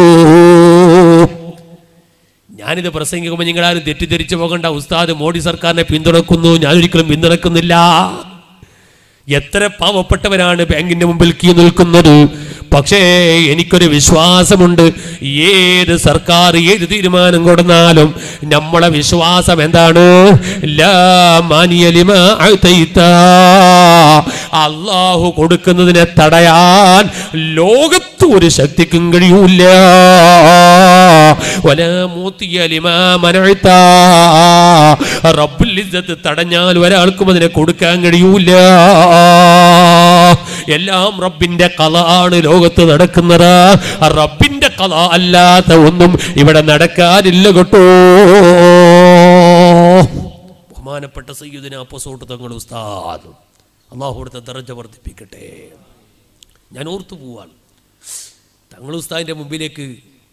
ഞാനിത് പ്രസംഗിക്കുമ്പോൾ നിങ്ങളാരും തെറ്റിദ്ധരിച്ചു പോകണ്ട ഉസ്താദ് മോഡി സർക്കാരിനെ പിന്തുണക്കുന്നു ഞാനൊരിക്കലും പിന്തുണക്കുന്നില്ല എത്ര പാവപ്പെട്ടവരാണ് ബാങ്കിന്റെ മുമ്പിൽ കീ നിൽക്കുന്നത് പക്ഷേ എനിക്കൊരു വിശ്വാസമുണ്ട് ഏത് സർക്കാർ ഏത് തീരുമാനം കൊടുത്താലും നമ്മളെ വിശ്വാസം എന്താണ് ലാ മാനിയ ലിമാ അഅ്തൈത. അള്ളാഹു കൊടുക്കുന്നതിനെ തടയാൻ ലോകത്ത് ഒരു ശക്തിക്കും കഴിയൂല വലാ മൂത്തിയ ലിമാ മനഅ്ത. റബ്ബുൽ ഇസ്സത്ത് തടഞ്ഞാൽ ഒരാൾക്കും അതിനെ കൊടുക്കാൻ കഴിയൂല എല്ലാം റബ്ബിന്റെ കല ആണ് ലോകത്ത് നടക്കുന്നത് റബ്ബിന്റെ കല അല്ലാത്ത ഒന്നും ഇവിടെ നടക്കാനില്ല കേട്ടോ ബഹുമാനപ്പെട്ട സയ്യുദിന അപ്പസോട്ട് തങ്ങൾ ഉസ്താദ് അള്ളാഹു കൊടുത്ത ദറജ വർദ്ധിപ്പിക്കട്ടെ ഞാൻ ഓർത്തു പോവാണ് തങ്ങൾ ഉസ്താദിന്റെ മുമ്പിലേക്ക്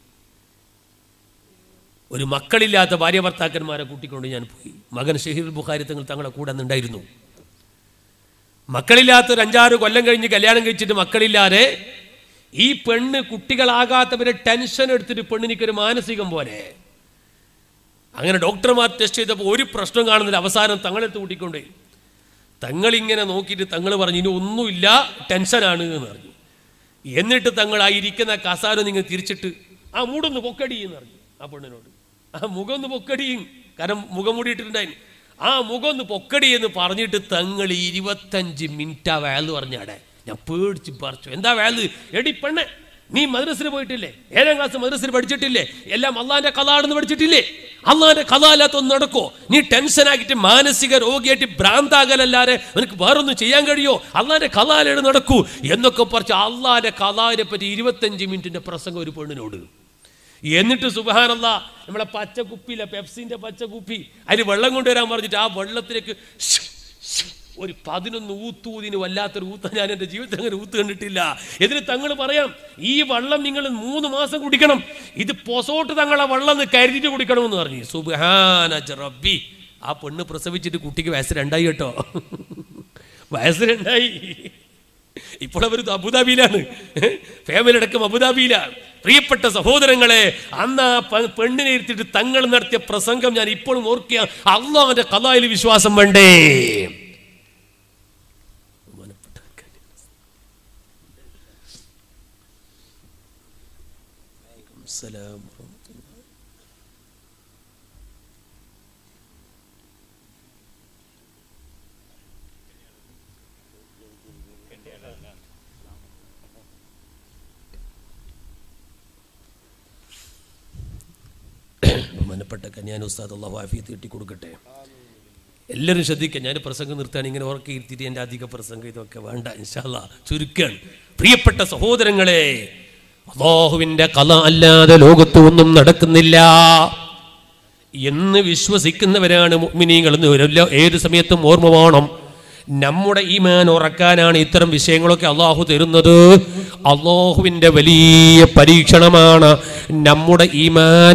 ഒരു മക്കളില്ലാത്ത ഭാര്യ ഭർത്താക്കന്മാരെ കൂട്ടിക്കൊണ്ട് ഞാൻ പോയി മകൻ ഷഹീർ ബുഖാരി തങ്ങൾ തങ്ങളെ കൂടെ നിന്നുണ്ടായിരുന്നു മക്കളില്ലാത്ത ഒരു അഞ്ചാറ് കൊല്ലം കഴിഞ്ഞ് കല്യാണം കഴിച്ചിട്ട് മക്കളില്ലാതെ ഈ പെണ്ണ് കുട്ടികളാകാത്തവരെ ടെൻഷൻ എടുത്തിട്ട് പെണ്ണിനിക്കൊരു മാനസികം പോലെ അങ്ങനെ ഡോക്ടർമാർ ടെസ്റ്റ് ചെയ്തപ്പോൾ ഒരു പ്രശ്നം കാണുന്നില്ല അവസാനം തങ്ങളെടുത്ത് കൂട്ടിക്കൊണ്ടേ തങ്ങളിങ്ങനെ നോക്കിയിട്ട് തങ്ങൾ പറഞ്ഞു ഇനി ഒന്നുമില്ല ടെൻഷനാണ് എന്ന് പറഞ്ഞു എന്നിട്ട് തങ്ങൾ ആ ഇരിക്കുന്ന കസാര നിങ്ങൾ തിരിച്ചിട്ട് ആ മൂടൊന്ന് പൊക്കടി എന്ന് പറഞ്ഞു ആ പെണ്ണിനോട് ആ മുഖം ഒന്ന് പൊക്കടിയും കാരണം മുഖം മൂടിയിട്ടിട്ടുണ്ടായി ആ മുഖം ഒന്ന് പൊക്കടി എന്ന് പറഞ്ഞിട്ട് തങ്ങൾ ഇരുപത്തഞ്ച് മിനിറ്റ് ആ വേല് പറഞ്ഞാടെ ഞാൻ പേടിച്ച് പറിച്ചു എന്താ വേല് എടി പെണ്ണെ നീ മദ്രസിൽ പോയിട്ടില്ലേ ഏഴാം ക്ലാസ് മദ്രസിൽ പഠിച്ചിട്ടില്ലേ എല്ലാം അള്ളാന്റെ കഥാണെന്ന് പഠിച്ചിട്ടില്ലേ അള്ളാന്റെ കഥ അല്ലാത്തൊന്നും നടക്കോ നീ ടെൻഷൻ ആക്കിയിട്ട് മാനസിക രോഗിയായിട്ട് ഭ്രാന്താകലല്ലാതെ നിനക്ക് വേറൊന്നും ചെയ്യാൻ കഴിയോ അള്ളാന്റെ കഥാലാണ് നടക്കൂ എന്നൊക്കെ പറഞ്ഞ് അള്ളാന്റെ കഥാവിനെ പറ്റി ഇരുപത്തഞ്ച് മിനിറ്റിന്റെ പ്രസംഗം ഒരു പെണ്ണിനോട് എന്നിട്ട് സുബഹാനല്ല നമ്മളെ പച്ച കുപ്പിയിലെ പെപ്സിന്റെ പച്ച കുപ്പി അതിൽ വെള്ളം കൊണ്ടുവരാൻ പറഞ്ഞിട്ട് ആ വെള്ളത്തിലേക്ക് ശ്ശ്, ശ്ശ്, ഒരു പതിനൊന്ന് ഊത്തൂതിന് വല്ലാത്തൊരു ഊത്ത ഞാൻ എൻ്റെ ജീവിതത്തിൽ അങ്ങനെ ഊത്ത് കണ്ടിട്ടില്ല എന്നിട്ട് തങ്ങൾ പറയാം ഈ വെള്ളം നിങ്ങൾ മൂന്ന് മാസം കുടിക്കണം ഇത് പൊസോട്ട് തങ്ങളെ വെള്ളം ഒന്ന് കരുതിയിട്ട് കുടിക്കണമെന്ന് പറഞ്ഞു സുബഹാന റബ്ബി ആ പെണ്ണ് പ്രസവിച്ചിട്ട് കുട്ടിക്ക് വയസ്സ് രണ്ടായി കേട്ടോ വയസ്സ് രണ്ടായി ഇപ്പോൾ അവർ അബുദാബിയിലാണ് ഫാമിലി അടക്കം അബുദാബിയിലാണ് പ്രിയപ്പെട്ട സഹോദരങ്ങളെ അന്ന് ആ പെ- പെണ്ണിനെ ഇരുത്തിയിട്ട് തങ്ങൾ നടത്തിയ പ്രസംഗം ഞാൻ ഇപ്പോഴും ഓർക്കുക അള്ളാഹന്റെ കഥായിൽ വിശ്വാസം വേണ്ടേ അസ്സലാമു അലൈക്കും. ബഹുമാനപ്പെട്ട കന്യാൻ ഉസ്താദ് അള്ളാഹു ആഫിയത്ത് കിട്ടി കൊടുക്കട്ടെ എല്ലാവരും ശ്രദ്ധിക്കുക ഞാൻ പ്രസംഗം നിർത്താൻ ഇങ്ങനെ ഉറക്കി ഇരുത്തിയിട്ട് എൻ്റെ അധിക പ്രസംഗം ഇതൊക്കെ വേണ്ട ഇൻഷാല്ല ചുരുക്കാണ് പ്രിയപ്പെട്ട സഹോദരങ്ങളെ അള്ളാഹുവിൻ്റെ കല അല്ലാതെ ലോകത്ത് ഒന്നും നടക്കുന്നില്ല എന്ന് വിശ്വസിക്കുന്നവരാണ് മുഅ്മിനീങ്ങൾ എന്ന് ഒരു- ഏത് സമയത്തും ഓർമ്മ വേണം നമ്മുടെ ഈമാൻ ഉറക്കാനാണ് ഇത്തരം വിഷയങ്ങളൊക്കെ അള്ളാഹു തരുന്നത് അള്ളാഹുവിൻ്റെ വലിയ പരീക്ഷണമാണ് നമ്മുടെ ഈമാൻ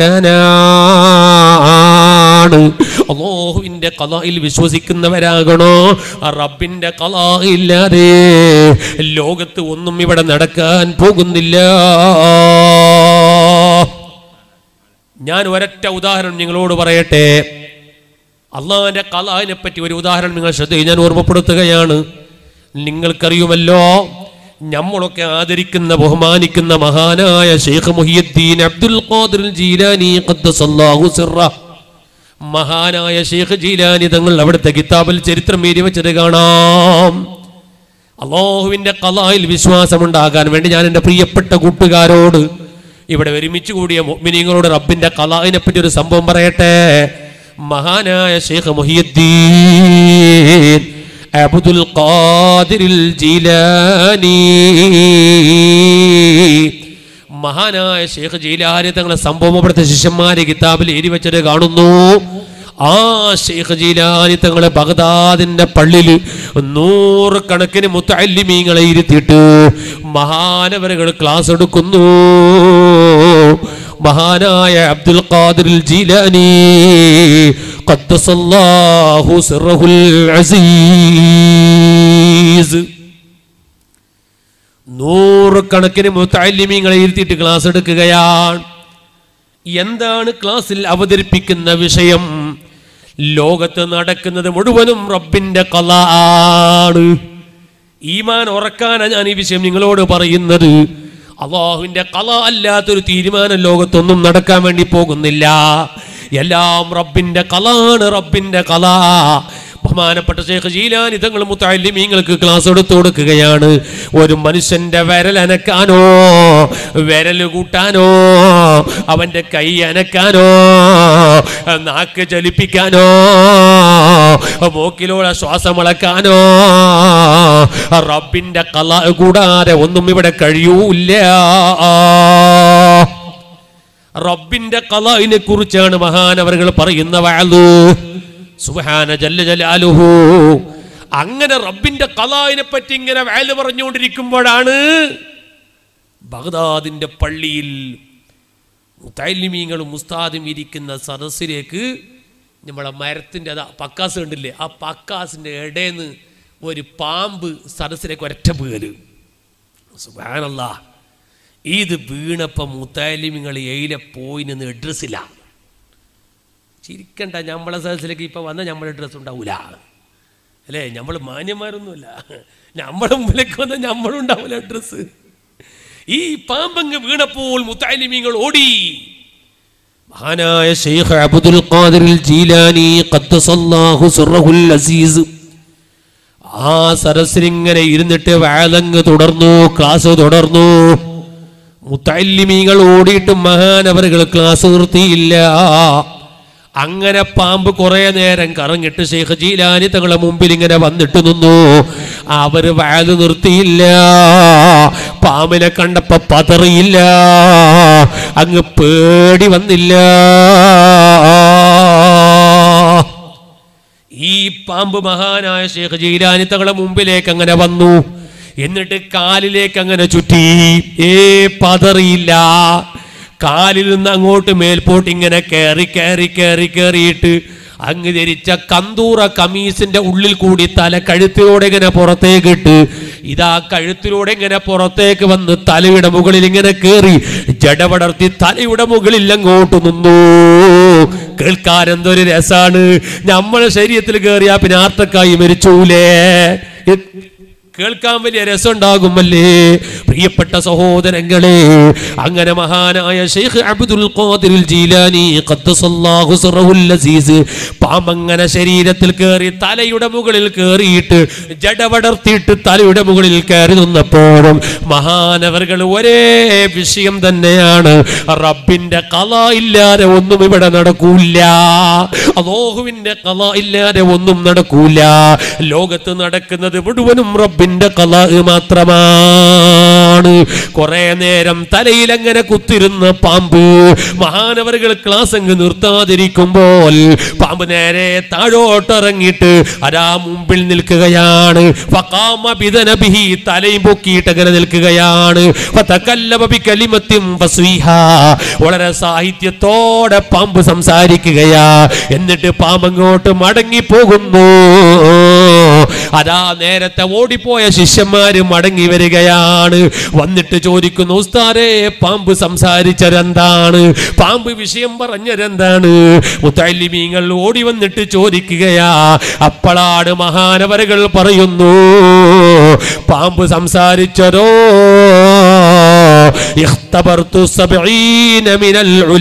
ഉറക്കാനാണ് അള്ളാഹുവിൻ്റെ കലായിൽ വിശ്വസിക്കുന്നവരാകണോ ആ റബ്ബിൻ്റെ കല ഇല്ലാതെ ലോകത്ത് ഒന്നും ഇവിടെ നടക്കാൻ പോകുന്നില്ല ഞാൻ ഒരൊറ്റ ഉദാഹരണം നിങ്ങളോട് പറയട്ടെ അള്ളാഹിന്റെ കലാഹിനെ പറ്റി ഒരു ഉദാഹരണം നിങ്ങൾ ശ്രദ്ധയിൽ ഞാൻ ഓർമ്മപ്പെടുത്തുകയാണ് നിങ്ങൾക്കറിയുമല്ലോ നമ്മളൊക്കെ ആദരിക്കുന്ന ബഹുമാനിക്കുന്ന മഹാനായ ഷെയ്ഖ് മുഹിയുദ്ദീൻ അബ്ദുൽ ഖാദിർ ജീലാനി ഖദ്ദസല്ലാഹു സിറ മഹാനായ ഷെയ്ഖ് ജീലാനി തങ്ങൾ അവിടുത്തെ കിതാബിൽ ചരിത്രം എഴുതി വെച്ചത് കാണാം അള്ളാഹുവിന്റെ കലായിൽ വിശ്വാസമുണ്ടാകാൻ വേണ്ടി ഞാൻ എൻ്റെ പ്രിയപ്പെട്ട കൂട്ടുകാരോട് ഇവിടെ ഒരുമിച്ച് കൂടിയ മുഅ്മിനീങ്ങളോട് റബ്ബിന്റെ കലാഹിനെ പറ്റി ഒരു സംഭവം പറയട്ടെ മഹാനായ ഷെയ്ഖ് മുഹിയുദ്ദീൻ അബ്ദുൽ ഖാദിറിൽ ജീലാനി മഹാനായ ഷെയ്ഖ് ജീലാനി തങ്ങളെ സംഭവം അവിടുത്തെ ശിഷ്യന്മാരെ കിതാബിൽ എഴുതി വെച്ചത് കാണുന്നു ആ ഷെയ്ഖ് ജീലാനി തങ്ങളെ ബഗ്ദാദിന്റെ പള്ളിയിൽ നൂറുകണക്കിന് മുത്തല്ലിമീങ്ങളെ ഇരുത്തിയിട്ട് മഹാനവരകൾ ക്ലാസ് എടുക്കുന്നു മഹാനായ അബ്ദുൽ ഖാദിർ ജീലാനി ഖദ്ദസല്ലാഹു സിറഹുൽ അസീസ് നൂറുകണക്കിന് മുത്താലിമീങ്ങളെ ഇരുത്തിയിട്ട് ക്ലാസ് എടുക്കുകയാണ് എന്താണ് ക്ലാസ്സിൽ അവതരിപ്പിക്കുന്ന വിഷയം ലോകത്ത് നടക്കുന്നത് മുഴുവനും റബ്ബിന്റെ കല ആണ് ഈമാൻ ഉറക്കാനാണ് ഞാൻ ഈ വിഷയം നിങ്ങളോട് പറയുന്നത് അള്ളാഹുവിന്റെ കല അല്ലാത്തൊരു തീരുമാനം ലോകത്തൊന്നും നടക്കാൻ വേണ്ടി പോകുന്നില്ല എല്ലാം റബ്ബിന്റെ കലാണ് റബ്ബിന്റെ കല ബഹുമാനപ്പെട്ട ശേഖ് ജീലാനി തങ്ങൾ മുത്താലിമീങ്ങൾക്ക് ക്ലാസ് എടുത്തു കൊടുക്കുകയാണ് ഒരു മനുഷ്യന്റെ വിരൽ അനക്കാനോ വിരൽ കൂട്ടാനോ അവന്റെ കൈ അനക്കാനോ നാക്ക് ചലിപ്പിക്കാനോ മൂക്കിലൂടെ ശ്വാസം അളക്കാനോ റബ്ബിന്റെ കല കൂടാതെ ഒന്നും ഇവിടെ കഴിയൂല്ല റബ്ബിന്റെ കലായിനെ കുറിച്ചാണ് മഹാനവറുകൾ പറയുന്ന വാഴു സുബഹാന ജല്ല ജലാലുഹു അങ്ങനെ റബ്ബിന്റെ കലായിനെ പറ്റി ഇങ്ങനെ വാല് പറഞ്ഞുകൊണ്ടിരിക്കുമ്പോഴാണ് ബഗ്ദാദിന്റെ പള്ളിയിൽ മുത്തൈലിമീങ്ങളും മുസ്താദും ഇരിക്കുന്ന സദസ്സിലേക്ക് നമ്മളെ മരത്തിൻ്റെ അത് പക്കാസ് കണ്ടില്ലേ ആ പക്കാസിൻ്റെ ഇടേന്ന് ഒരു പാമ്പ് സദസ്സിലേക്ക് ഒരറ്റ വീല് സുബാനല്ല ഇത് വീണപ്പം മുത്താലിമിങ്ങൾ എയിലെ പോയി നിന്ന് ഡ്രസ്സില്ല ചിരിക്കണ്ട നമ്മളെ സദസ്സിലേക്ക് ഇപ്പം വന്നാൽ നമ്മളെ ഡ്രസ്സ് ഉണ്ടാവില്ല അല്ലേ നമ്മൾ മാന്യന്മാരൊന്നുമല്ല നമ്മുടെ മുമ്പിലേക്ക് വന്നാൽ നമ്മളും ഉണ്ടാവില്ല ഡ്രസ്സ് ഈ പാമ്പങ്ങ് വീണപ്പോൾ മുത്താലിമീങ്ങൾ ഓടി മഹാനായ ഷെയ്ഖ് അബ്ദുൽ ഖാദിർ ജീലാനി ഖദ്ദസല്ലാഹു സിർറഹുൽ അസീസ് ആ സരസിലിങ്ങനെ ഇരുന്നിട്ട് വാലങ്ങ് തുടർന്നു ക്ലാസ് തുടർന്നു മുത്തല്ലിമീങ്ങൾ ഓടിയിട്ടും മഹാനവറുകൾ ക്ലാസ് നിർത്തിയില്ല അങ്ങനെ പാമ്പ് കുറെ നേരം കറങ്ങിട്ട് ഷെയ്ഖ് ജീലാനി തങ്ങളെ മുമ്പിൽ ഇങ്ങനെ വന്നിട്ട് നിന്നു അവര് വാല് നിർത്തിയില്ല പാമ്പിനെ കണ്ടപ്പോ പതറിയില്ല അങ്ങ് പേടി വന്നില്ല ഈ പാമ്പ് മഹാനായ ഷേഖ് ജീലാനി തങ്ങളെ മുമ്പിലേക്ക് അങ്ങനെ വന്നു എന്നിട്ട് കാലിലേക്ക് അങ്ങനെ ചുറ്റി ഏ പതറിയില്ല കാലിൽ നിന്ന് അങ്ങോട്ട് മേൽപോട്ട് ഇങ്ങനെ കയറി കയറി കയറി കയറിയിട്ട് അങ്ങ് ധരിച്ച കന്തൂറ കമീസിന്റെ ഉള്ളിൽ കൂടി തല കഴുത്തിലൂടെ ഇങ്ങനെ പുറത്തേക്ക് ഇട്ട് ഇതാ കഴുത്തിലൂടെ ഇങ്ങനെ പുറത്തേക്ക് വന്ന് തലയുടെ മുകളിൽ ഇങ്ങനെ കയറി ജടപടർത്തി തലയുടെ മുകളിൽ അങ്ങോട്ട് നിന്നു കേൾക്കാൻ എന്തൊരു രസാണ് നമ്മളെ ശരീരത്തിൽ കയറിയാ പിന്നെ ആർത്തക്കായി മരിച്ചൂലേ കേൾക്കാൻ വലിയ രസമുണ്ടാകുമല്ലേ പ്രിയപ്പെട്ട സഹോദരങ്ങളെ അങ്ങനെ മഹാനായ ഷെയ്ഖ് അബ്ദുൽ ഖാദിർ ജീലാനി ഖദ്ദസല്ലാഹു സിറഹുൽ അസീസ് പാമ്പങ്ങനെ ശരീരത്തിൽ കയറി തലയുടെ മുകളിൽ കയറിയിട്ട് ജടപടർത്തിയിട്ട് തലയുടെ മുകളിൽ കയറി നിന്നപ്പോഴും മഹാനവറുകൾ ഒരേ വിഷയം തന്നെയാണ് റബ്ബിന്റെ കല ഇല്ലാതെ ഒന്നും ഇവിടെ നടക്കൂല അലോഹുവിന്റെ കല ഇല്ലാതെ ഒന്നും നടക്കൂല ലോകത്ത് നടക്കുന്നത് മുഴുവനും റബ്ബിന്റെ കല മാത്രമാണ് കുറെ നേരം തലയിൽ അങ്ങനെ കുത്തിരുന്ന പാമ്പ് മഹാനവറുകൾ ക്ലാസ് അങ്ങ് നിർത്താതിരിക്കുമ്പോൾ പാമ്പ് നേരെ താഴോട്ടിറങ്ങിയിട്ട് അരാ മുമ്പിൽ നിൽക്കുകയാണ് ഫഖാമ ബിദനബിഹി തലയും പൊക്കിയിട്ട് അങ്ങനെ നിൽക്കുകയാണ് ഫതകല്ലമ ബികലിമത്തിൻ ഫസ്വീഹ വളരെ സാഹിത്യത്തോടെ പാമ്പ് സംസാരിക്കുകയാ എന്നിട്ട് പാമ്പ് അങ്ങോട്ട് മടങ്ങി പോകുന്നു അതാ നേരത്തെ ഓടിപ്പോയ ശിഷ്യന്മാര് മടങ്ങി വരികയാണ് വന്നിട്ട് ചോദിക്കുന്നു ഉസ്താരെ പാമ്പ് സംസാരിച്ചതെന്താണ് പാമ്പ് വിഷയം പറഞ്ഞതെന്താണ് മുത്തല്ലിമീങ്ങൾ ഓടി വന്നിട്ട് ചോദിക്കുകയാ അപ്പോഴാണ് മഹാനവരകൾ പറയുന്നു പാമ്പ് സംസാരിച്ചതോ اختبرت سبعين من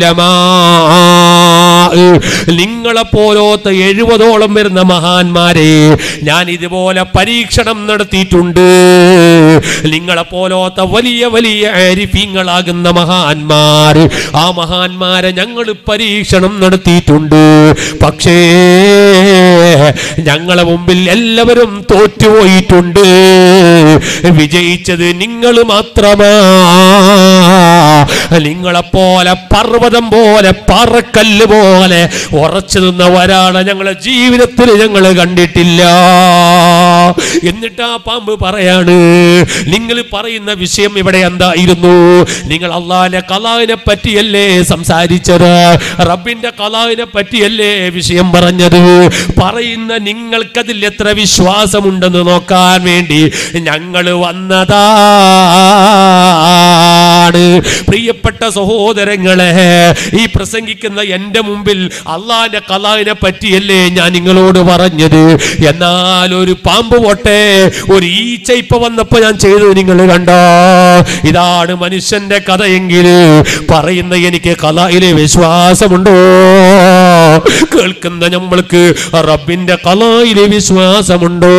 العلماء നിങ്ങളെ പോലോത്ത എഴുപതോളം വരുന്ന മഹാന്മാരെ ഞാൻ ഇതുപോലെ പരീക്ഷണം നടത്തിയിട്ടുണ്ട് നിങ്ങളെ പോലോത്ത വലിയ വലിയ ആരിഫീങ്ങളാകുന്ന മഹാന്മാർ ആ മഹാന്മാരെ ഞങ്ങൾ പരീക്ഷണം നടത്തിയിട്ടുണ്ട് പക്ഷേ ഞങ്ങളെ മുമ്പിൽ എല്ലാവരും തോറ്റുപോയിട്ടുണ്ട് വിജയിച്ചത് നിങ്ങൾ മാത്രമാണ് നിങ്ങളെപ്പോലെ പർവ്വതം പോലെ പറക്കല്ല് പോലെ ഉറച്ചു നിന്നവരാണ് ഞങ്ങളെ ജീവിതത്തിൽ ഞങ്ങൾ കണ്ടിട്ടില്ല എന്നിട്ട് ആ പാമ്പ് പറയാണ് നിങ്ങൾ പറയുന്ന വിഷയം ഇവിടെ എന്തായിരുന്നു നിങ്ങൾ അള്ളാഹിന്റെ കലാവിനെ പറ്റിയല്ലേ സംസാരിച്ചത് റബ്ബിന്റെ കലാവിനെ പറ്റിയല്ലേ വിഷയം പറഞ്ഞത് പറയുന്ന നിങ്ങൾക്കതിൽ എത്ര വിശ്വാസമുണ്ടെന്ന് നോക്കാൻ വേണ്ടി ഞങ്ങൾ വന്നതാണ് പ്രിയപ്പെട്ട സഹോദരങ്ങളെ ഈ പ്രസംഗിക്കുന്ന എന്റെ മുമ്പിൽ അള്ളാഹിന്റെ കലാവിനെ പറ്റിയല്ലേ ഞാൻ നിങ്ങളോട് പറഞ്ഞത് എന്നാൽ ഒരു പാമ്പ് പോട്ടെ ഒരു ഈച്ച ഇപ്പൊ വന്നപ്പോ ഞാൻ ചെയ്തത് നിങ്ങൾ കണ്ടോ ഇതാണ് മനുഷ്യന്റെ കഥയെങ്കിൽ പറയുന്ന എനിക്ക് കലയിലെ വിശ്വാസമുണ്ടോ കേൾക്കുന്ന നമ്മൾക്ക് റബ്ബിന്റെ കലയിലെ വിശ്വാസമുണ്ടോ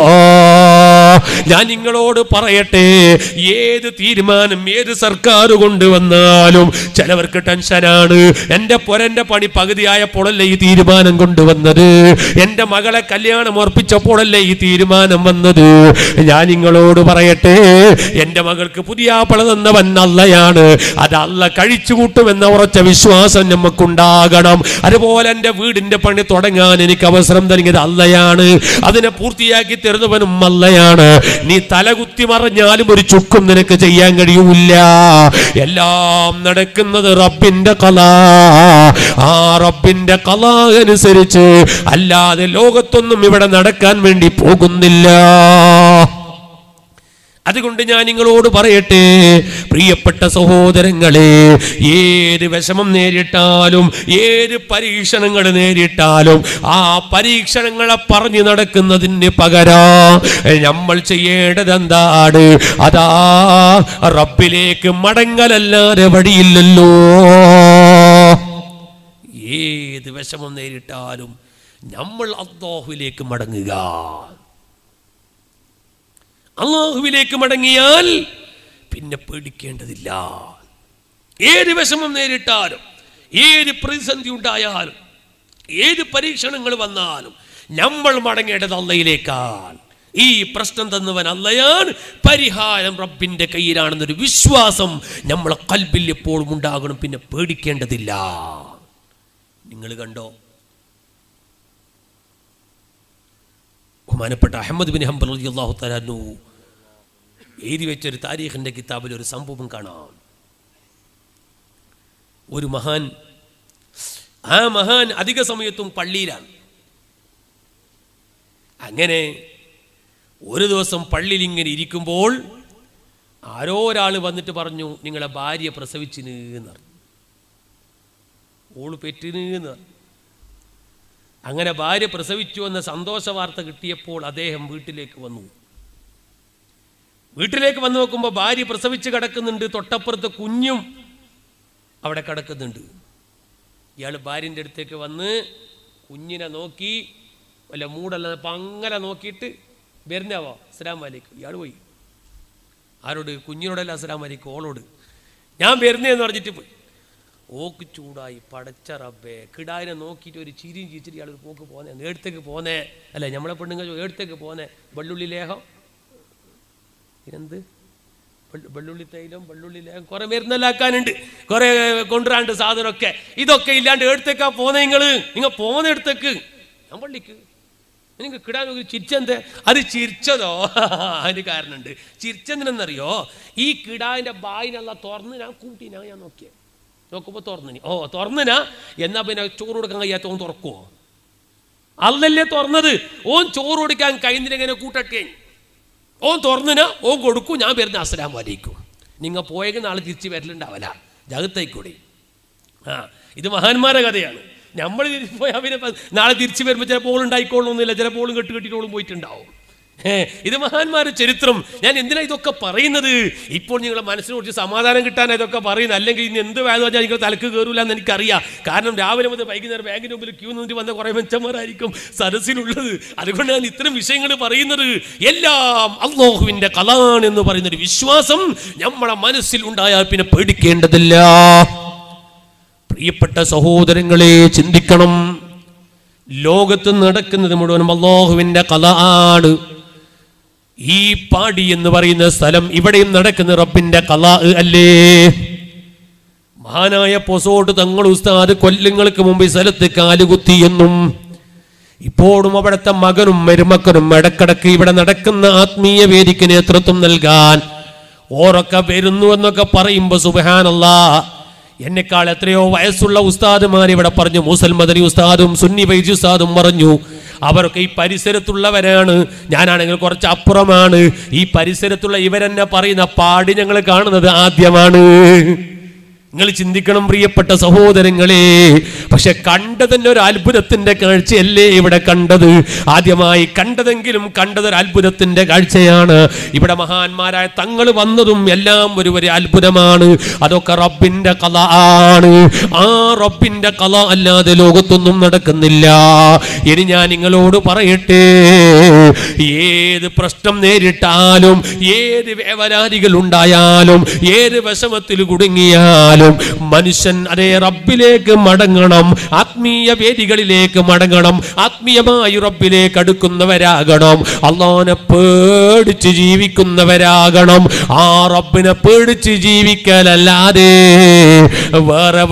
ഞാൻ നിങ്ങളോട് പറയട്ടെ ഏത് തീരുമാനം ഏത് സർക്കാർ കൊണ്ടുവന്നാലും ചിലവർക്ക് ടെൻഷനാണ് എന്റെ പൊരന്റെ പണി പകുതിയായപ്പോഴല്ലേ ഈ തീരുമാനം കൊണ്ടുവന്നത് എന്റെ മകളെ കല്യാണം ഉറപ്പിച്ചപ്പോഴല്ലേ ഈ തീരുമാനം വന്നത് ഞാൻ നിങ്ങളോട് പറയട്ടെ എന്റെ മകൾക്ക് പുതിയ പള തന്നവൻ അല്ലയാണ് അത് അല്ല കഴിച്ചു കൂട്ടുമെന്ന ഉറച്ച വിശ്വാസം നമുക്കുണ്ടാകണം അതുപോലെ എന്റെ വീടിന്റെ പണി തുടങ്ങാൻ എനിക്ക് അവസരം നൽകിയത് അല്ലയാണ് അതിനെ പൂർത്തിയാക്കി തരുന്നവനും അല്ലയാണ് നീ തലകുത്തി മറിഞ്ഞാലും ഒരു ചുക്കും നിനക്ക് ചെയ്യാൻ കഴിയൂല എല്ലാം നടക്കുന്നത് റബ്ബിന്റെ കല ആ റബ്ബിന്റെ കല അനുസരിച്ച് അല്ലാതെ ലോകത്തൊന്നും ഇവിടെ നടക്കാൻ വേണ്ടി പോകുന്നില്ല അതുകൊണ്ട് ഞാൻ നിങ്ങളോട് പറയട്ടെ പ്രിയപ്പെട്ട സഹോദരങ്ങളെ ഏത് വിഷമം നേരിട്ടാലും ഏത് പരീക്ഷണങ്ങൾ നേരിട്ടാലും ആ പരീക്ഷണങ്ങളെ പറഞ്ഞു നടക്കുന്നതിന് പകരം നമ്മൾ ചെയ്യേണ്ടത് എന്താണ് അതാ റബ്ബിലേക്ക് മടങ്ങലല്ലാതെ വഴിയില്ലല്ലോ ഏത് വിഷമം നേരിട്ടാലും നമ്മൾ അള്ളാഹുവിലേക്ക് മടങ്ങുക അള്ളാഹുവിലേക്ക് മടങ്ങിയാൽ പിന്നെ പേടിക്കേണ്ടതില്ല ഏത് വിഷമം നേരിട്ടാലും ഏത് പ്രതിസന്ധി ഉണ്ടായാലും ഏത് പരീക്ഷണങ്ങൾ വന്നാലും നമ്മൾ മടങ്ങേണ്ടത് അള്ളയിലേക്കാണ് ഈ പ്രശ്നം തന്നവൻ അല്ലയാണ് പരിഹാരം റബ്ബിന്റെ കയ്യിലാണെന്നൊരു വിശ്വാസം നമ്മളെ കൽബിൽ എപ്പോഴും ഉണ്ടാകണം പിന്നെ പേടിക്കേണ്ടതില്ല നിങ്ങൾ കണ്ടോ ബഹുമാനപ്പെട്ട അഹമ്മദ് ബിൻ ഹംബൽ അള്ളാഹു തലാനു എഴുതി വെച്ചൊരു താരീഖിൻ്റെ കിതാബിൽ ഒരു സംഭവം കാണാം ഒരു മഹാൻ ആ മഹാൻ അധിക സമയത്തും പള്ളിയിലാണ് അങ്ങനെ ഒരു ദിവസം പള്ളിയിൽ ഇങ്ങനെ ഇരിക്കുമ്പോൾ ആരോ ഒരാൾ വന്നിട്ട് പറഞ്ഞു നിങ്ങളെ ഭാര്യ പ്രസവിച്ചിന് എന്ന് പറഞ്ഞു ഓള് പെറ്റിന് എന്ന് പറഞ്ഞു അങ്ങനെ ഭാര്യ പ്രസവിച്ചു എന്ന സന്തോഷ വാർത്ത കിട്ടിയപ്പോൾ അദ്ദേഹം വീട്ടിലേക്ക് വന്നു വീട്ടിലേക്ക് വന്നു നോക്കുമ്പോൾ ഭാര്യ പ്രസവിച്ച് കിടക്കുന്നുണ്ട് തൊട്ടപ്പുറത്ത് കുഞ്ഞും അവിടെ കിടക്കുന്നുണ്ട് ഇയാൾ ഭാര്യൻ്റെ അടുത്തേക്ക് വന്ന് കുഞ്ഞിനെ നോക്കി വല്ല മൂടല്ല അപ്പം അങ്ങനെ നോക്കിയിട്ട് വരുന്നാവോ അസ്സലാം വലൈക്കും ഇയാൾ പോയി ആരോട് കുഞ്ഞിനോടല്ല അസ്സലാം വലൈക്കും ഓളോട് ഞാൻ വരുന്നേന്ന് പറഞ്ഞിട്ട് പോയി ഓക്ക് ചൂടായി പടച്ച റബ്ബേ കിടാവിനെ നോക്കിയിട്ട് ഒരു ചിരിയും ചിരിച്ചിട്ട് ഇയാൾ പോക്ക് പോന്നേ ഏടത്തേക്ക് പോന്നേ അല്ലേ നമ്മളെ പെണ്ണുങ്ങൾ ഏടത്തേക്ക് പോന്നേ വെള്ളുള്ളി ലേഹം ഇതെന്ത് വെള്ളു- വെള്ളുള്ളി തൈലം വെള്ളുള്ളി ലേഹം കുറെ മരുന്നെല്ലാക്കാനുണ്ട് കുറെ കൊണ്ടുവരാണ്ട് സാധനമൊക്കെ ഇതൊക്കെ ഇല്ലാണ്ട് എടുത്തേക്കാ പോന്നെ നിങ്ങള് നിങ്ങൾ പോന്ന എടുത്തേക്ക് ഞാൻ പള്ളിക്ക് നിങ്ങൾ കിടാൻ ഒരു ചിരിച്ചെന്തേ അത് ചിരിച്ചതോ അതിന് കാരണമുണ്ട് ചിരിച്ചെന്തിനെന്നറിയോ ഈ കിടാവിന്റെ ബായിനുള്ള തുറന്ന് ഞാൻ കൂട്ടി ഞാൻ ഞാൻ നോക്കിയേ നോക്കുമ്പോൾ തുറന്നിനി ഓ തുറന്നിനാ എന്നാ പിന്നെ ചോറ് കൊടുക്കാൻ കഴിയാത്ത ഓൻ തുറക്കുവോ അല്ലല്ലേ തുറന്നത് ഓൻ ചോറ് കൊടുക്കാൻ കഴിയുന്നില്ലെങ്ങനെ കൂട്ടട്ടെ ഓൻ തുറന്നിനാ ഓൻ കൊടുക്കും ഞാൻ വരുന്ന അസ്സലാം വലൈക്കും നിങ്ങൾ പോയെങ്കിൽ നാളെ തിരിച്ച് വരലുണ്ടാവല ജഗത്തേക്കൂടി ആ ഇത് മഹാന്മാരെ കഥയാണ് നമ്മൾ പോയാൽ പിന്നെ പ- നാളെ തിരിച്ചു വരുമ്പോൾ ചിലപ്പോൾ ഉണ്ടായിക്കോളണമെന്നില്ല ചിലപ്പോൾ കെട്ട് കെട്ടിട്ടോളും പോയിട്ടുണ്ടാവും ഏ ഇത് മഹാന്മാരുടെ ചരിത്രം ഞാൻ എന്തിനാ ഇതൊക്കെ പറയുന്നത് ഇപ്പോൾ നിങ്ങളുടെ മനസ്സിന് കുറച്ച് സമാധാനം കിട്ടാൻ ഇതൊക്കെ പറയുന്നത് അല്ലെങ്കിൽ ഇന്ന് എന്ത് വേദം വെച്ചാൽ നിങ്ങൾ തലക്ക് കയറൂല എന്ന് എനിക്കറിയാം കാരണം രാവിലെ മുതൽ വൈകുന്നേരം ബാങ്കിന് മുമ്പിൽ ക്യൂ നിന്നിട്ട് വന്ന കുറേ മെച്ചന്മാരായിരിക്കും സദസ്സിലുള്ളത് അതുകൊണ്ട് ഞാൻ ഇത്തരം വിഷയങ്ങൾ പറയുന്നത് എല്ലാം അള്ളാഹുവിന്റെ കലാണ് എന്ന് പറയുന്ന ഒരു വിശ്വാസം നമ്മളെ മനസ്സിൽ ഉണ്ടായാൽ പിന്നെ പേടിക്കേണ്ടതില്ല പ്രിയപ്പെട്ട സഹോദരങ്ങളെ ചിന്തിക്കണം ലോകത്ത് നടക്കുന്നത് മുഴുവനും അള്ളാഹുവിന്റെ കല ആണ് ഈ പാടി എന്ന് പറയുന്ന സ്ഥലം ഇവിടെയും നടക്കുന്ന റബ്ബിന്റെ കലാ അല്ലേ മഹാനായ പൊസോട്ട് തങ്ങൾ ഉസ്താദ് കൊല്ലങ്ങൾക്ക് മുമ്പ് ഈ സ്ഥലത്ത് കാലുകുത്തിയെന്നും ഇപ്പോഴും അവിടുത്തെ മകനും മരുമക്കനും ഇടക്കിടക്ക് ഇവിടെ നടക്കുന്ന ആത്മീയ വേദിക്ക് നേതൃത്വം നൽകാൻ ഓരൊക്കെ വരുന്നു എന്നൊക്കെ പറയുമ്പോ സുബഹാനല്ല എന്നെക്കാൾ എത്രയോ വയസ്സുള്ള ഉസ്താദുമാർ ഇവിടെ പറഞ്ഞു മൂസൽ മദനി ഉസ്താദും സുന്നി വൈജു ഉസ്താദും പറഞ്ഞു അവരൊക്കെ ഈ പരിസരത്തുള്ളവരാണ് ഞാനാണെങ്കിൽ കുറച്ച് അപ്പുറമാണ് ഈ പരിസരത്തുള്ള ഇവരെന്നെ പറയുന്ന പാടി ഞങ്ങൾ കാണുന്നത് ആദ്യമാണ് നിങ്ങൾ ചിന്തിക്കണം പ്രിയപ്പെട്ട സഹോദരങ്ങളെ പക്ഷെ കണ്ടതന്നെ ഒരു അത്ഭുതത്തിന്റെ കാഴ്ചയല്ലേ ഇവിടെ കണ്ടത് ആദ്യമായി കണ്ടതെങ്കിലും കണ്ടത് ഒരു അത്ഭുതത്തിന്റെ കാഴ്ചയാണ് ഇവിടെ മഹാന്മാരായ തങ്ങൾ വന്നതും എല്ലാം ഒരു ഒരു അത്ഭുതമാണ് അതൊക്കെ റബ്ബിന്റെ കല ആണ് ആ റബ്ബിന്റെ കല അല്ലാതെ ലോകത്തൊന്നും നടക്കുന്നില്ല ഇനി ഞാൻ നിങ്ങളോട് പറയട്ടെ ഏത് പ്രശ്നം നേരിട്ടാലും ഏത് വേവലാതികൾ ഉണ്ടായാലും ഏത് വിഷമത്തിൽ കുടുങ്ങിയാലും മനുഷ്യൻ അതേ റബ്ബിലേക്ക് മടങ്ങണം ആത്മീയ വേദികളിലേക്ക് മടങ്ങണം ആത്മീയമായി റബ്ബിലേക്ക് അടുക്കുന്നവരാകണം അള്ളാനെ പേടിച്ച് ജീവിക്കുന്നവരാകണം ആ റബ്ബിനെ പേടിച്ച് ജീവിക്കലല്ലാതെ വേറെ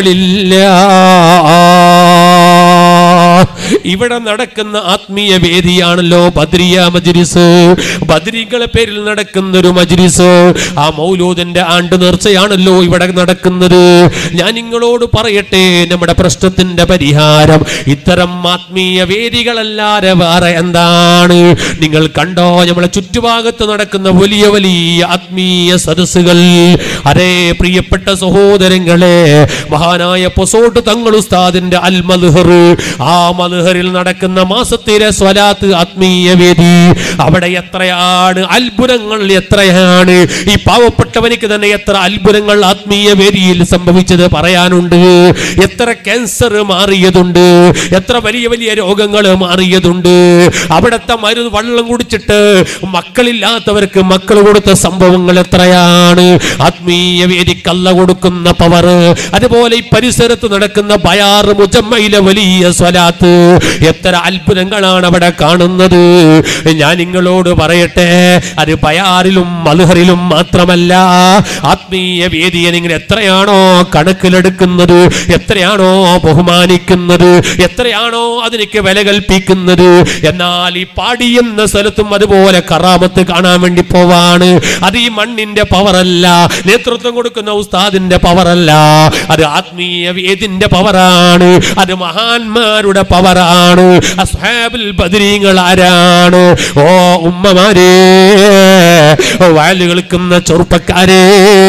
വഴികളില്ല ഇവിടെ നടക്കുന്ന ആത്മീയ വേദിയാണല്ലോ ബദ്രിയ മജ്ലിസ് ബദ്രികളെ പേരിൽ നടക്കുന്ന ഒരു മജ്ലിസ് ആ മൗലൂദിന്റെ ആണ്ട് നേർച്ചയാണല്ലോ ഇവിടെ നടക്കുന്നത് ഞാൻ നിങ്ങളോട് പറയട്ടെ നമ്മുടെ പ്രശ്നത്തിന്റെ പരിഹാരം ഇത്തരം ആത്മീയ വേദികളല്ലാതെ വേറെ എന്താണ് നിങ്ങൾ കണ്ടോ നമ്മളെ ചുറ്റുഭാഗത്ത് നടക്കുന്ന വലിയ വലിയ ആത്മീയ സദസ്സുകൾ അരേ പ്രിയപ്പെട്ട സഹോദരങ്ങളെ മഹാനായ പൊസോട്ട് തങ്ങൾ ഉസ്താദിന്റെ അൽ മൽഹർ ആ മൽഹറിൽ നടക്കുന്ന മാസത്തിലെ സ്വലാത്ത് ആത്മീയ വേദി അവിടെ എത്രയാണ് അത്ഭുതങ്ങൾ എത്രയാണ് ഈ പാവപ്പെട്ടവനിക്ക് തന്നെ എത്ര അത്ഭുതങ്ങൾ ആത്മീയ വേദിയിൽ സംഭവിച്ചത് പറയാനുണ്ട് എത്ര ക്യാൻസർ മാറിയതുണ്ട് എത്ര വലിയ വലിയ രോഗങ്ങൾ മാറിയതുണ്ട് അവിടുത്തെ മരുന്ന് വെള്ളം കുടിച്ചിട്ട് മക്കളില്ലാത്തവർക്ക് മക്കൾ കൊടുത്ത സംഭവങ്ങൾ എത്രയാണ് ആത്മീയ വേദി കള്ള കൊടുക്കുന്ന പവർ അതുപോലെ ഈ പരിസരത്ത് നടക്കുന്ന ബയാറ് മുജമ്മയിലെ വലിയ സ്വലാത്ത് എത്ര അത്ഭുതങ്ങളാണ് അവിടെ കാണുന്നത് ഞാൻ നിങ്ങളോട് പറയട്ടെ അത് ബയാറിലും മൽഹറിലും മാത്രമല്ല ആത്മീയ വേദിയെ നിങ്ങൾ എത്രയാണോ കണക്കിലെടുക്കുന്നത് എത്രയാണോ ബഹുമാനിക്കുന്നത് എത്രയാണോ അതിലേക്ക് വില കൽപ്പിക്കുന്നത് എന്നാൽ ഈ പാടി എന്ന സ്ഥലത്തും അതുപോലെ കറാമത്ത് കാണാൻ വേണ്ടി പോവാണ് അത് ഈ മണ്ണിന്റെ പവറല്ല നേതൃത്വം കൊടുക്കുന്ന ഉസ്താദിന്റെ പവറല്ല അത് ആത്മീയ വേദിന്റെ പവറാണ് അത് മഹാന്മാരുടെ പവറാണ് അസ്ഹാബുൽ ബദരീങ്ങൾ ആരാണ് ഓ ഉമ്മമാരെ വയല് കളിക്കുന്ന ചെറുപ്പക്കാരെ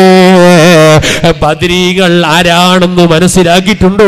ബദരീകൾ ആരാണെന്ന് മനസ്സിലാക്കിയിട്ടുണ്ടോ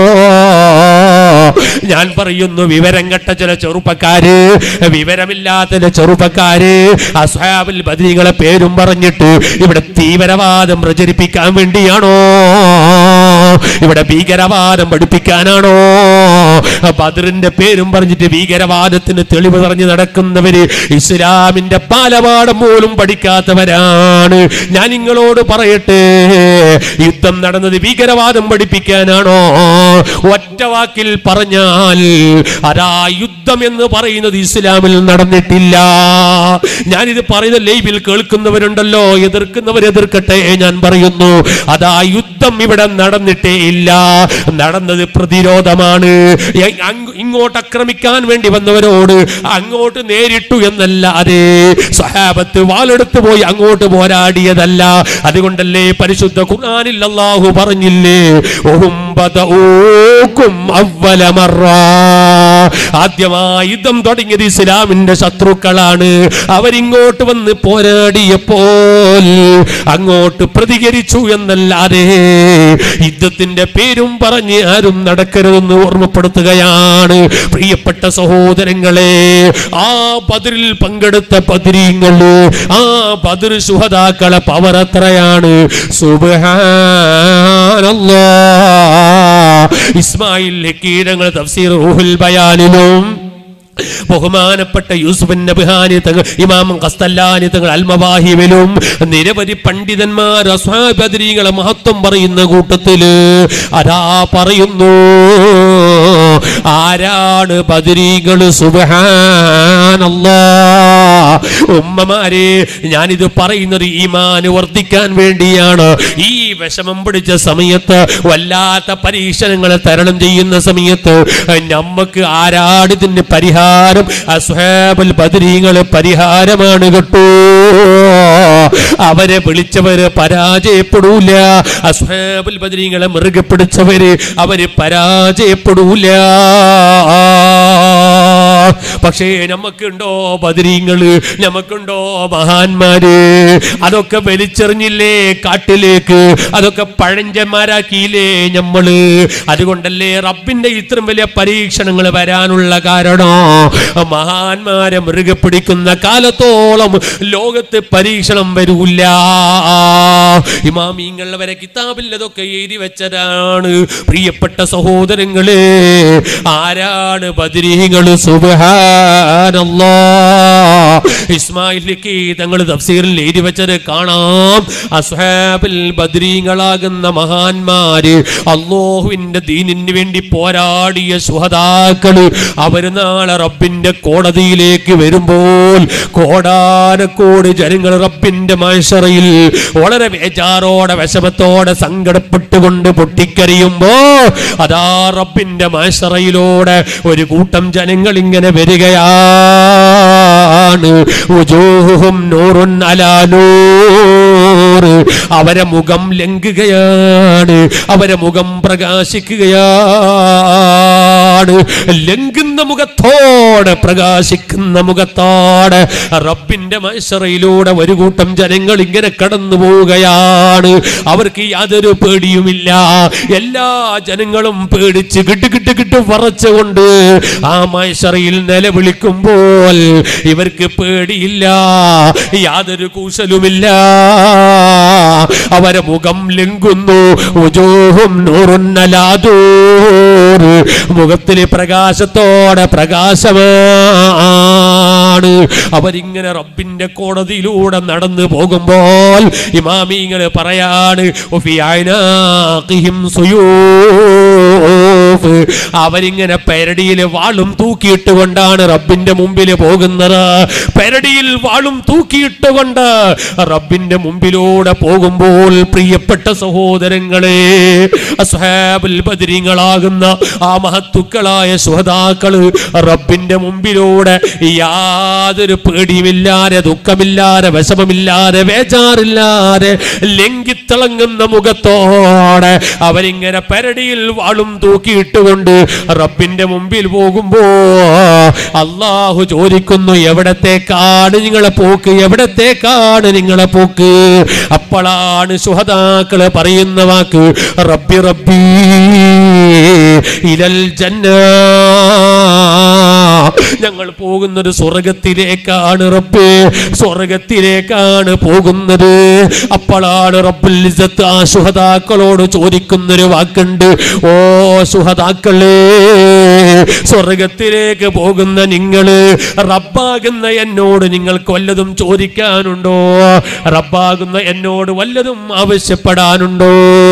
ഞാൻ പറയുന്നു വിവരം കെട്ട ചില ചെറുപ്പക്കാര് വിവരമില്ലാത്ത ചില ചെറുപ്പക്കാര് അസ്ഹാബുൽ ബദരീകളെ പേരും പറഞ്ഞിട്ട് ഇവിടെ തീവ്രവാദം പ്രചരിപ്പിക്കാൻ വേണ്ടിയാണോ ഇവിടെ ഭീകരവാദം പഠിപ്പിക്കാനാണോ ബദറിന്റെ പേരും പറഞ്ഞിട്ട് ഭീകരവാദത്തിന് തെളിവ് പറഞ്ഞു നടക്കുന്നവര് ഇസ്ലാമിന്റെ പാലപാഠം പോലും പഠിക്കാത്തവരാണ് ഞാൻ നിങ്ങളോട് പറയട്ടെ യുദ്ധം നടന്നത് ഭീകരവാദം പഠിപ്പിക്കാനാണോ ഒറ്റ വാക്കിൽ പറഞ്ഞാൽ അതാ യുദ്ധം എന്ന് പറയുന്നത് ഇസ്ലാമിൽ നടന്നിട്ടില്ല ഞാനിത് പറയുന്ന ലൈവിൽ കേൾക്കുന്നവരുണ്ടല്ലോ എതിർക്കുന്നവർ എതിർക്കട്ടെ ഞാൻ പറയുന്നു അതാ യുദ്ധം ഇവിടെ നടന്നിട്ടേ ഇല്ല നടന്നത് പ്രതിരോധമാണ് എ- അങ്ങ് ഇങ്ങോട്ട് ആക്രമിക്കാൻ വേണ്ടി വന്നവരോട് അങ്ങോട്ട് നേരിട്ടു എന്നല്ലാതെ സഹാബത്ത് വാളെടുത്ത് പോയി അങ്ങോട്ട് പോരാടിയതല്ല അതുകൊണ്ടല്ലേ പരിശുദ്ധ ഖുർആനിൽ അല്ലാഹു പറഞ്ഞില്ലേ "വഹും ബദഊക്കും അവ്വല മറ." ആദ്യമായി യുദ്ധം തുടങ്ങിയത് ഇസ്ലാമിന്റെ ശത്രുക്കളാണ് അവരിങ്ങോട്ട് വന്ന് പോരാടിയപ്പോൾ അങ്ങോട്ട് പ്രതികരിച്ചു എന്നല്ലാതെ യുദ്ധത്തിന്റെ പേരും പറഞ്ഞ് ആരും നടക്കരുതെന്ന് ഓർമ്മപ്പെടുത്തുകയാണ് പ്രിയപ്പെട്ട സഹോദരങ്ങളെ ആ ബദറിൽ പങ്കെടുത്ത ബദരീങ്ങള് ആ ബദർ സുഹതാക്കളെ പവർ എത്രയാണ് സുബ്ഹാനല്ലാ ഇസ്മായിൽ ഹക്കീരങ്ങൾ തഫ്സീർ റൂഹുൽ ബയാനിലും ബഹുമാനപ്പെട്ട യൂസുഫ് നബ്ഹാനി തങ്ങൾ ഇമാം ഖസ്തല്ലാനി തങ്ങൾ അൽമവാഹിബിലും നിരവധി പണ്ഡിതന്മാർ അസ്ഹാബദരീകളെ മഹത്വം പറയുന്ന കൂട്ടത്തില് അതാ പറയുന്നു ആരാണ് ബദരീകൾ സുബ്ഹാനല്ലാ ഉമ്മമാരെ ഞാനിത് പറയുന്നത് ഈമാന് വർദ്ധിക്കാൻ വേണ്ടിയാണ് ഈ വിഷമം പിടിച്ച സമയത്ത് വല്ലാത്ത പരീക്ഷണങ്ങളെ തരണം ചെയ്യുന്ന സമയത്ത് നമ്മക്ക് ആരാടിതിന് പരിഹാരം അസ്ഹാബുൽ ബദരീങ്ങള് പരിഹാരമാണ് കേട്ടോ അവരെ വിളിച്ചവര് പരാജയപ്പെടൂല അസ്ഹാബുൽ ബദരീങ്ങളെ മുറുകെ പിടിച്ചവര് അവര് പരാജയപ്പെടൂല പക്ഷേ നമുക്കുണ്ടോ ബദരീങ്ങള് നമുക്കുണ്ടോ മഹാന്മാര് അതൊക്കെ വലിച്ചെറിഞ്ഞില്ലേ കാട്ടിലേക്ക് അതൊക്കെ പഴഞ്ചന്മാരാക്കിയില്ലേ നമ്മള് അതുകൊണ്ടല്ലേ റബ്ബിന്റെ ഇത്രയും വലിയ പരീക്ഷണങ്ങൾ വരാനുള്ള കാരണം മഹാന്മാരെ മൃഗ പിടിക്കുന്ന കാലത്തോളം ലോകത്ത് പരീക്ഷണം വരൂല്ല ഇമാമീങ്ങൾ വരെ കിതാബിൽ അതൊക്കെ എഴുതി വെച്ചതാണ് പ്രിയപ്പെട്ട സഹോദരങ്ങളെ ആരാണ് ബദരീങ്ങൾ സുബ്ഹാനല്ലാ ഇസ്മായിലിക്ക് തങ്ങൾ തഫ്സീറിൽ എഴുതി വെച്ചത് കാണാം അസ്ഹാബിൽ ബദ്രീങ്ങളാകുന്ന മഹാന്മാര് അള്ളാഹുവിന്റെ ദീനിന് വേണ്ടി പോരാടിയ സുഹതാക്കള് അവര് നാളെ റബ്ബിന്റെ കോടതിയിലേക്ക് വരുമ്പോൾ കോടാനക്കോട് ജനങ്ങൾ റബ്ബിന്റെ മാഷറയിൽ വളരെ ബേജാറോടെ വിഷമത്തോടെ സങ്കടപ്പെട്ടുകൊണ്ട് പൊട്ടിക്കരിയുമ്പോ അതാ റബ്ബിന്റെ മാഷറയിലൂടെ ഒരു കൂട്ടം ജനങ്ങൾ ഇങ്ങനെ വരികയാണ് ഉജൂഹും നൂറുൻ അലാ നൂർ അവരെ മുഖം ലംഘിക്കുകയാണ് അവരെ മുഖം പ്രകാശിക്കുകയാണ് ലംഘുന്ന മുഖത്തോടെ പ്രകാശിക്കുന്ന മുഖത്തോടെ റബ്ബിന്റെ മത്സറയിലൂടെ ഒരു കൂട്ടം ജനങ്ങൾ ഇങ്ങനെ കടന്നു പോവുകയാണ് അവർക്ക് യാതൊരു പേടിയുമില്ല എല്ലാ ജനങ്ങളും പേടിച്ച് കിട്ടു കിട്ടു കിട്ടു പറച്ചുകൊണ്ട് ആ മത്സറയിൽ നിലവിളിക്കുമ്പോൾ ഇവർക്ക് പേടിയില്ല യാതൊരു കൂശലുമില്ല അവരെ മുഖം ലംഘുന്നു ഉജോഹും നൂറുന്നലാതൂർ മുഖത്തിലെ പ്രകാശത്തോടെ പ്രകാശമാണ് അവരിങ്ങനെ റബ്ബിന്റെ കോടതിയിലൂടെ നടന്നു പോകുമ്പോൾ ഇമാമിങ്ങൾ പറയാണ് "വഫി അയ്നാഖിഹിം സുയൂഫ്." അവരിങ്ങനെ പെരടിയിൽ വാളും തൂക്കിയിട്ടുകൊണ്ടാണ് റബ്ബിന്റെ മുമ്പിൽ പോകുന്നത് പെരടിയിൽ വാളും തൂക്കിയിട്ടുകൊണ്ട് റബ്ബിന്റെ മുമ്പിലൂടെ പോകുമ്പോൾ പ്രിയപ്പെട്ട സഹോദരങ്ങളെ അസ്ഹാബുൽ ബദരിങ്ങളാകുന്ന ആ മഹത്തുക്കളായ സുഹതാക്കള് റബ്ബിന്റെ മുമ്പിലൂടെ യാതൊരു പേടിയുമില്ലാതെ ദുഃഖമില്ലാതെ വിഷമമില്ലാതെ വേജാറില്ലാതെ ലംഘിത്തിളങ്ങുന്ന മുഖത്തോടെ അവരിങ്ങനെ പെരടിയിൽ വാളും തൂക്കിയിട്ടുകൊണ്ട് റബ്ബിന്റെ മുമ്പിൽ പോകുമ്പോ അള്ളാഹു ചോദിക്കുന്നു എവിടത്തേക്കാണ് നിങ്ങളെ പോക്ക് എവിടത്തേക്കാണ് നിങ്ങളെ പോക്ക് അപ്പോഴാണ് സുഹതാക്കള് പറയുന്ന വാക്ക് റബ്ബി റബ്ബി ഇലൽ ജന്ന ഞങ്ങൾ പോകുന്നത് സ്വർഗത്തിലേക്കാണ് റബ്ബേ സ്വർഗത്തിലേക്കാണ് പോകുന്നത് അപ്പോഴാണ് റബ്ബുൽ ഇസ്സത്ത് ആ സുഹതാക്കളോട് ചോദിക്കുന്നൊരു വാക്കുണ്ട് ഓ സുഹതാക്കളേ സ്വർഗത്തിലേക്ക് പോകുന്ന നിങ്ങള് റബ്ബാകുന്ന എന്നോട് നിങ്ങൾക്ക് വല്ലതും ചോദിക്കാനുണ്ടോ റബ്ബാകുന്ന എന്നോട് വല്ലതും ആവശ്യപ്പെടാനുണ്ടോ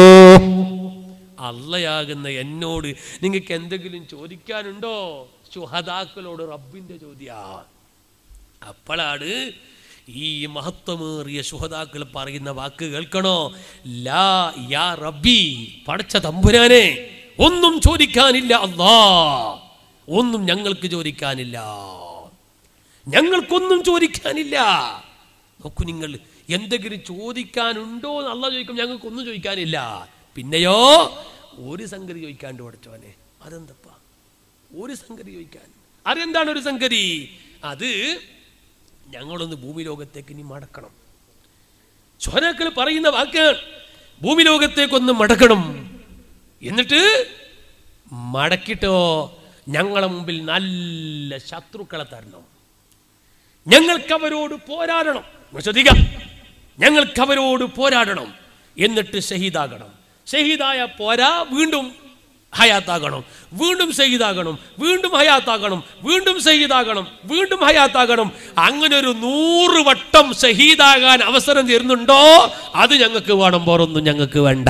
അള്ളയാകുന്ന എന്നോട് നിങ്ങൾക്ക് എന്തെങ്കിലും ചോദിക്കാനുണ്ടോ സുഹതാക്കളോട് റബ്ബിന്റെ ചോദ്യ അപ്പോഴാണ് ഈ മഹത്വമേറിയ സുഹതാക്കൾ പറയുന്ന വാക്ക് കേൾക്കണോ ലാ യാ റബ്ബി പടച്ച തമ്പുരാനെ ഒന്നും ചോദിക്കാനില്ല അല്ലാ ഒന്നും ഞങ്ങൾക്ക് ചോദിക്കാനില്ല ഞങ്ങൾക്കൊന്നും ചോദിക്കാനില്ല നോക്കൂ നിങ്ങൾ എന്തെങ്കിലും ചോദിക്കാനുണ്ടോ എന്ന് അല്ല ചോദിക്കും ഞങ്ങൾക്കൊന്നും ചോദിക്കാനില്ല പിന്നെയോ ഒരു സംഗതി ചോദിക്കാണ്ട് പഠിച്ചവനെ അതെന്തപ്പാ ഒരു സംഗതി ചോദിക്കാൻ അതെന്താണ് ഒരു സംഗതി അത് ഞങ്ങളൊന്ന് ഭൂമി ലോകത്തേക്ക് ഇനി മടക്കണം സ്വനാക്കൾ പറയുന്ന വാക്ക് ഭൂമി ലോകത്തേക്കൊന്ന് മടക്കണം എന്നിട്ട് മടക്കിട്ടോ ഞങ്ങളെ മുമ്പിൽ നല്ല ശത്രുക്കളെ തരണം ഞങ്ങൾക്ക് അവരോട് പോരാടണം ശ്രദ്ധിക്കാം ഞങ്ങൾക്ക് അവരോട് പോരാടണം എന്നിട്ട് ഷഹീദാകണം ഷഹീദായ പോരാ വീണ്ടും ഹയാത്താകണം വീണ്ടും ഷഹീദാകണം വീണ്ടും ഹയാത്താകണം വീണ്ടും ഷഹീദാകണം വീണ്ടും ഹയാത്താകണം അങ്ങനെ ഒരു നൂറ് വട്ടം ഷഹീദാകാൻ അവസരം തരുന്നുണ്ടോ അത് ഞങ്ങൾക്ക് വേണം പോറൊന്നും ഞങ്ങൾക്ക് വേണ്ട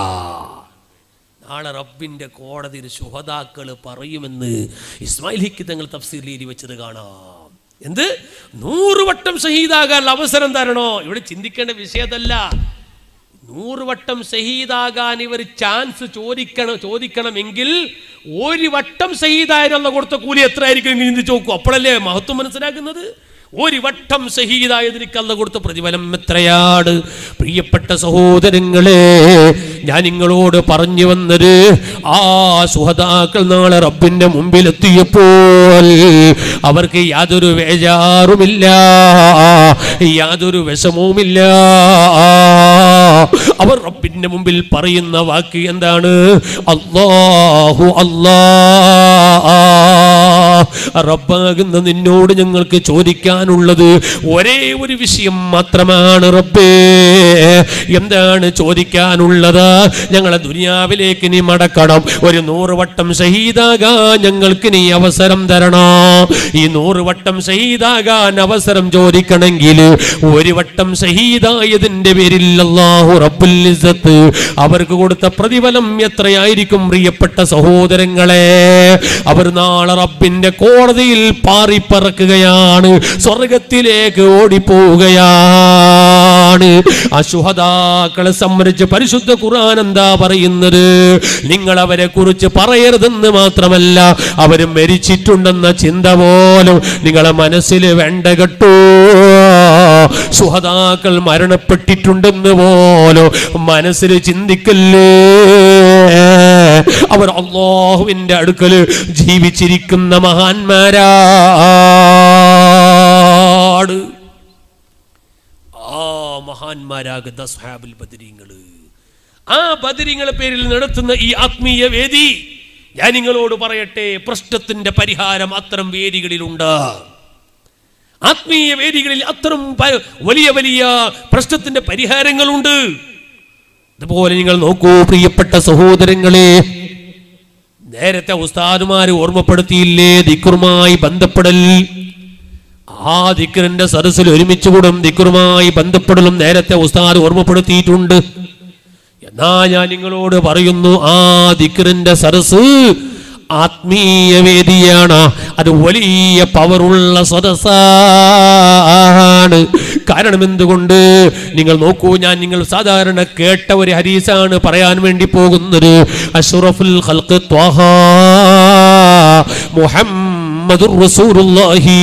നാളെ റബ്ബിന്റെ കോടതിയിൽ ശുഹതാക്കൾ പറയുമെന്ന് ഇസ്മായിൽ ഹിക്ക് തങ്ങൾ തഫ്സീറിൽ എഴുതി വെച്ചത് കാണാം എന്ത് നൂറ് വട്ടം ഷഹീദാകാനുള്ള അവസരം തരണോ ഇവിടെ ചിന്തിക്കേണ്ട വിഷയതല്ല നൂറ് വട്ടം ഷഹീദാകാൻ ഇവർ ചാൻസ് ചോദിക്കണം ചോദിക്കണമെങ്കിൽ ഒരു വട്ടം ഷഹീദായനുള്ള കൊടുത്ത കൂലി എത്ര ആയിരിക്കും എന്ന് ചിന്തിച്ച് നോക്കൂ അപ്പോഴല്ലേ മഹത്വം മനസ്സിലാക്കുന്നത് ഒരു വട്ടം ഷഹീദായതിനൊക്കെ അല്ല കൊടുത്ത പ്രതിഫലം എത്രയാണ് പ്രിയപ്പെട്ട സഹോദരങ്ങളെ ഞാൻ നിങ്ങളോട് പറഞ്ഞു വന്നത് ആ സുഹതാക്കൾ നാളെ റബ്ബിന്റെ മുമ്പിലെത്തിയപ്പോൾ അവർക്ക് യാതൊരു വേജാറുമില്ല യാതൊരു വിഷമവുമില്ല അവർ റബ്ബിന്റെ മുമ്പിൽ പറയുന്ന വാക്ക് എന്താണ് അല്ലാഹു അല്ലാ റബ്ബാകുന്ന നിന്നോട് ഞങ്ങൾക്ക് ചോദിക്കാനുള്ളത് ഒരേ ഒരു വിഷയം മാത്രമാണ് റബ്ബേ എന്താണ് ചോദിക്കാനുള്ളത് ഞങ്ങളെ ദുനിയാവിലേക്ക് നീ മടക്കണം ഒരു നൂറ് വട്ടം ഷഹീദാകാൻ ഞങ്ങൾക്ക് നീ അവസരം തരണോ ഈ നൂറ് വട്ടം ഷഹീദാകാൻ അവസരം ചോദിക്കണമെങ്കിൽ ഒരു വട്ടം ഷഹീദായതിന്റെ പേരിൽ അല്ലാഹു റബ്ബുൽ ഇസ്സത്ത് അവർക്ക് കൊടുത്ത പ്രതിഫലം എത്രയായിരിക്കും പ്രിയപ്പെട്ട സഹോദരങ്ങളെ അവർ നാളെ റബ്ബിന്റെ കോടതിയിൽ പാറിപ്പറക്കുകയാണ് സ്വർഗത്തിലേക്ക് ഓടിപ്പോവുകയാണ് അശുഹതാക്കളെ സംബന്ധിച്ച് പരിശുദ്ധ ഖുർആൻ എന്താ പറയുന്നത് നിങ്ങൾ അവരെ കുറിച്ച് പറയരുതെന്ന് മാത്രമല്ല അവർ മരിച്ചിട്ടുണ്ടെന്ന ചിന്ത പോലും നിങ്ങളെ മനസ്സിൽ വേണ്ട കേട്ടോ സുഹതാക്കൾ മരണപ്പെട്ടിട്ടുണ്ടെന്ന് പോലും മനസ്സിൽ ചിന്തിക്കല്ലേ അവർ അള്ളാഹുവിന്റെ അടുക്കല് ജീവിച്ചിരിക്കുന്ന മഹാന്മാരാണ് ആ മഹാന്മാരാകുന്ന സ്വഹാബുൽ ബദരീങ്ങള് ആ ബദരീങ്ങളെ പേരിൽ നടത്തുന്ന ഈ ആത്മീയ വേദി ഞാൻ നിങ്ങളോട് പറയട്ടെ പ്രശ്നത്തിന്റെ പരിഹാരം അത്തരം വേദികളിലുണ്ട് ആത്മീയ വേദികളിൽ അത്തരം പ- വലിയ വലിയ പ്രശ്നത്തിന്റെ പരിഹാരങ്ങളുണ്ട് അതുപോലെ നിങ്ങൾ നോക്കൂ പ്രിയപ്പെട്ട സഹോദരങ്ങളെ നേരത്തെ ഉസ്താദുമാര് ഓർമ്മപ്പെടുത്തിയില്ലേ ദിക്കുറുമായി ബന്ധപ്പെടൽ ആ ദിക്കറിന്റെ സദസ്സിൽ ഒരുമിച്ച് കൂടും ദിക്കറുമായി ബന്ധപ്പെടലും നേരത്തെ ഉസ്താദ് ഓർമ്മപ്പെടുത്തിയിട്ടുണ്ട് എന്നാ ഞാൻ നിങ്ങളോട് പറയുന്നു ആ ദിക്കറിന്റെ സദസ്സ് ആത്മീയ വേദിയാണ് അത് വലിയ പവറുള്ള സദസ്സാണ് കാരണം എന്തുകൊണ്ട് നിങ്ങൾ നോക്കൂ ഞാൻ നിങ്ങൾ സാധാരണ കേട്ട ഒരു ഹരീസാണ് പറയാൻ വേണ്ടി പോകുന്നത് അഷ്റഫുൽ ഖൽഖ് ത്വാഹ മുഹമ്മദുർ റസൂലുള്ളാഹി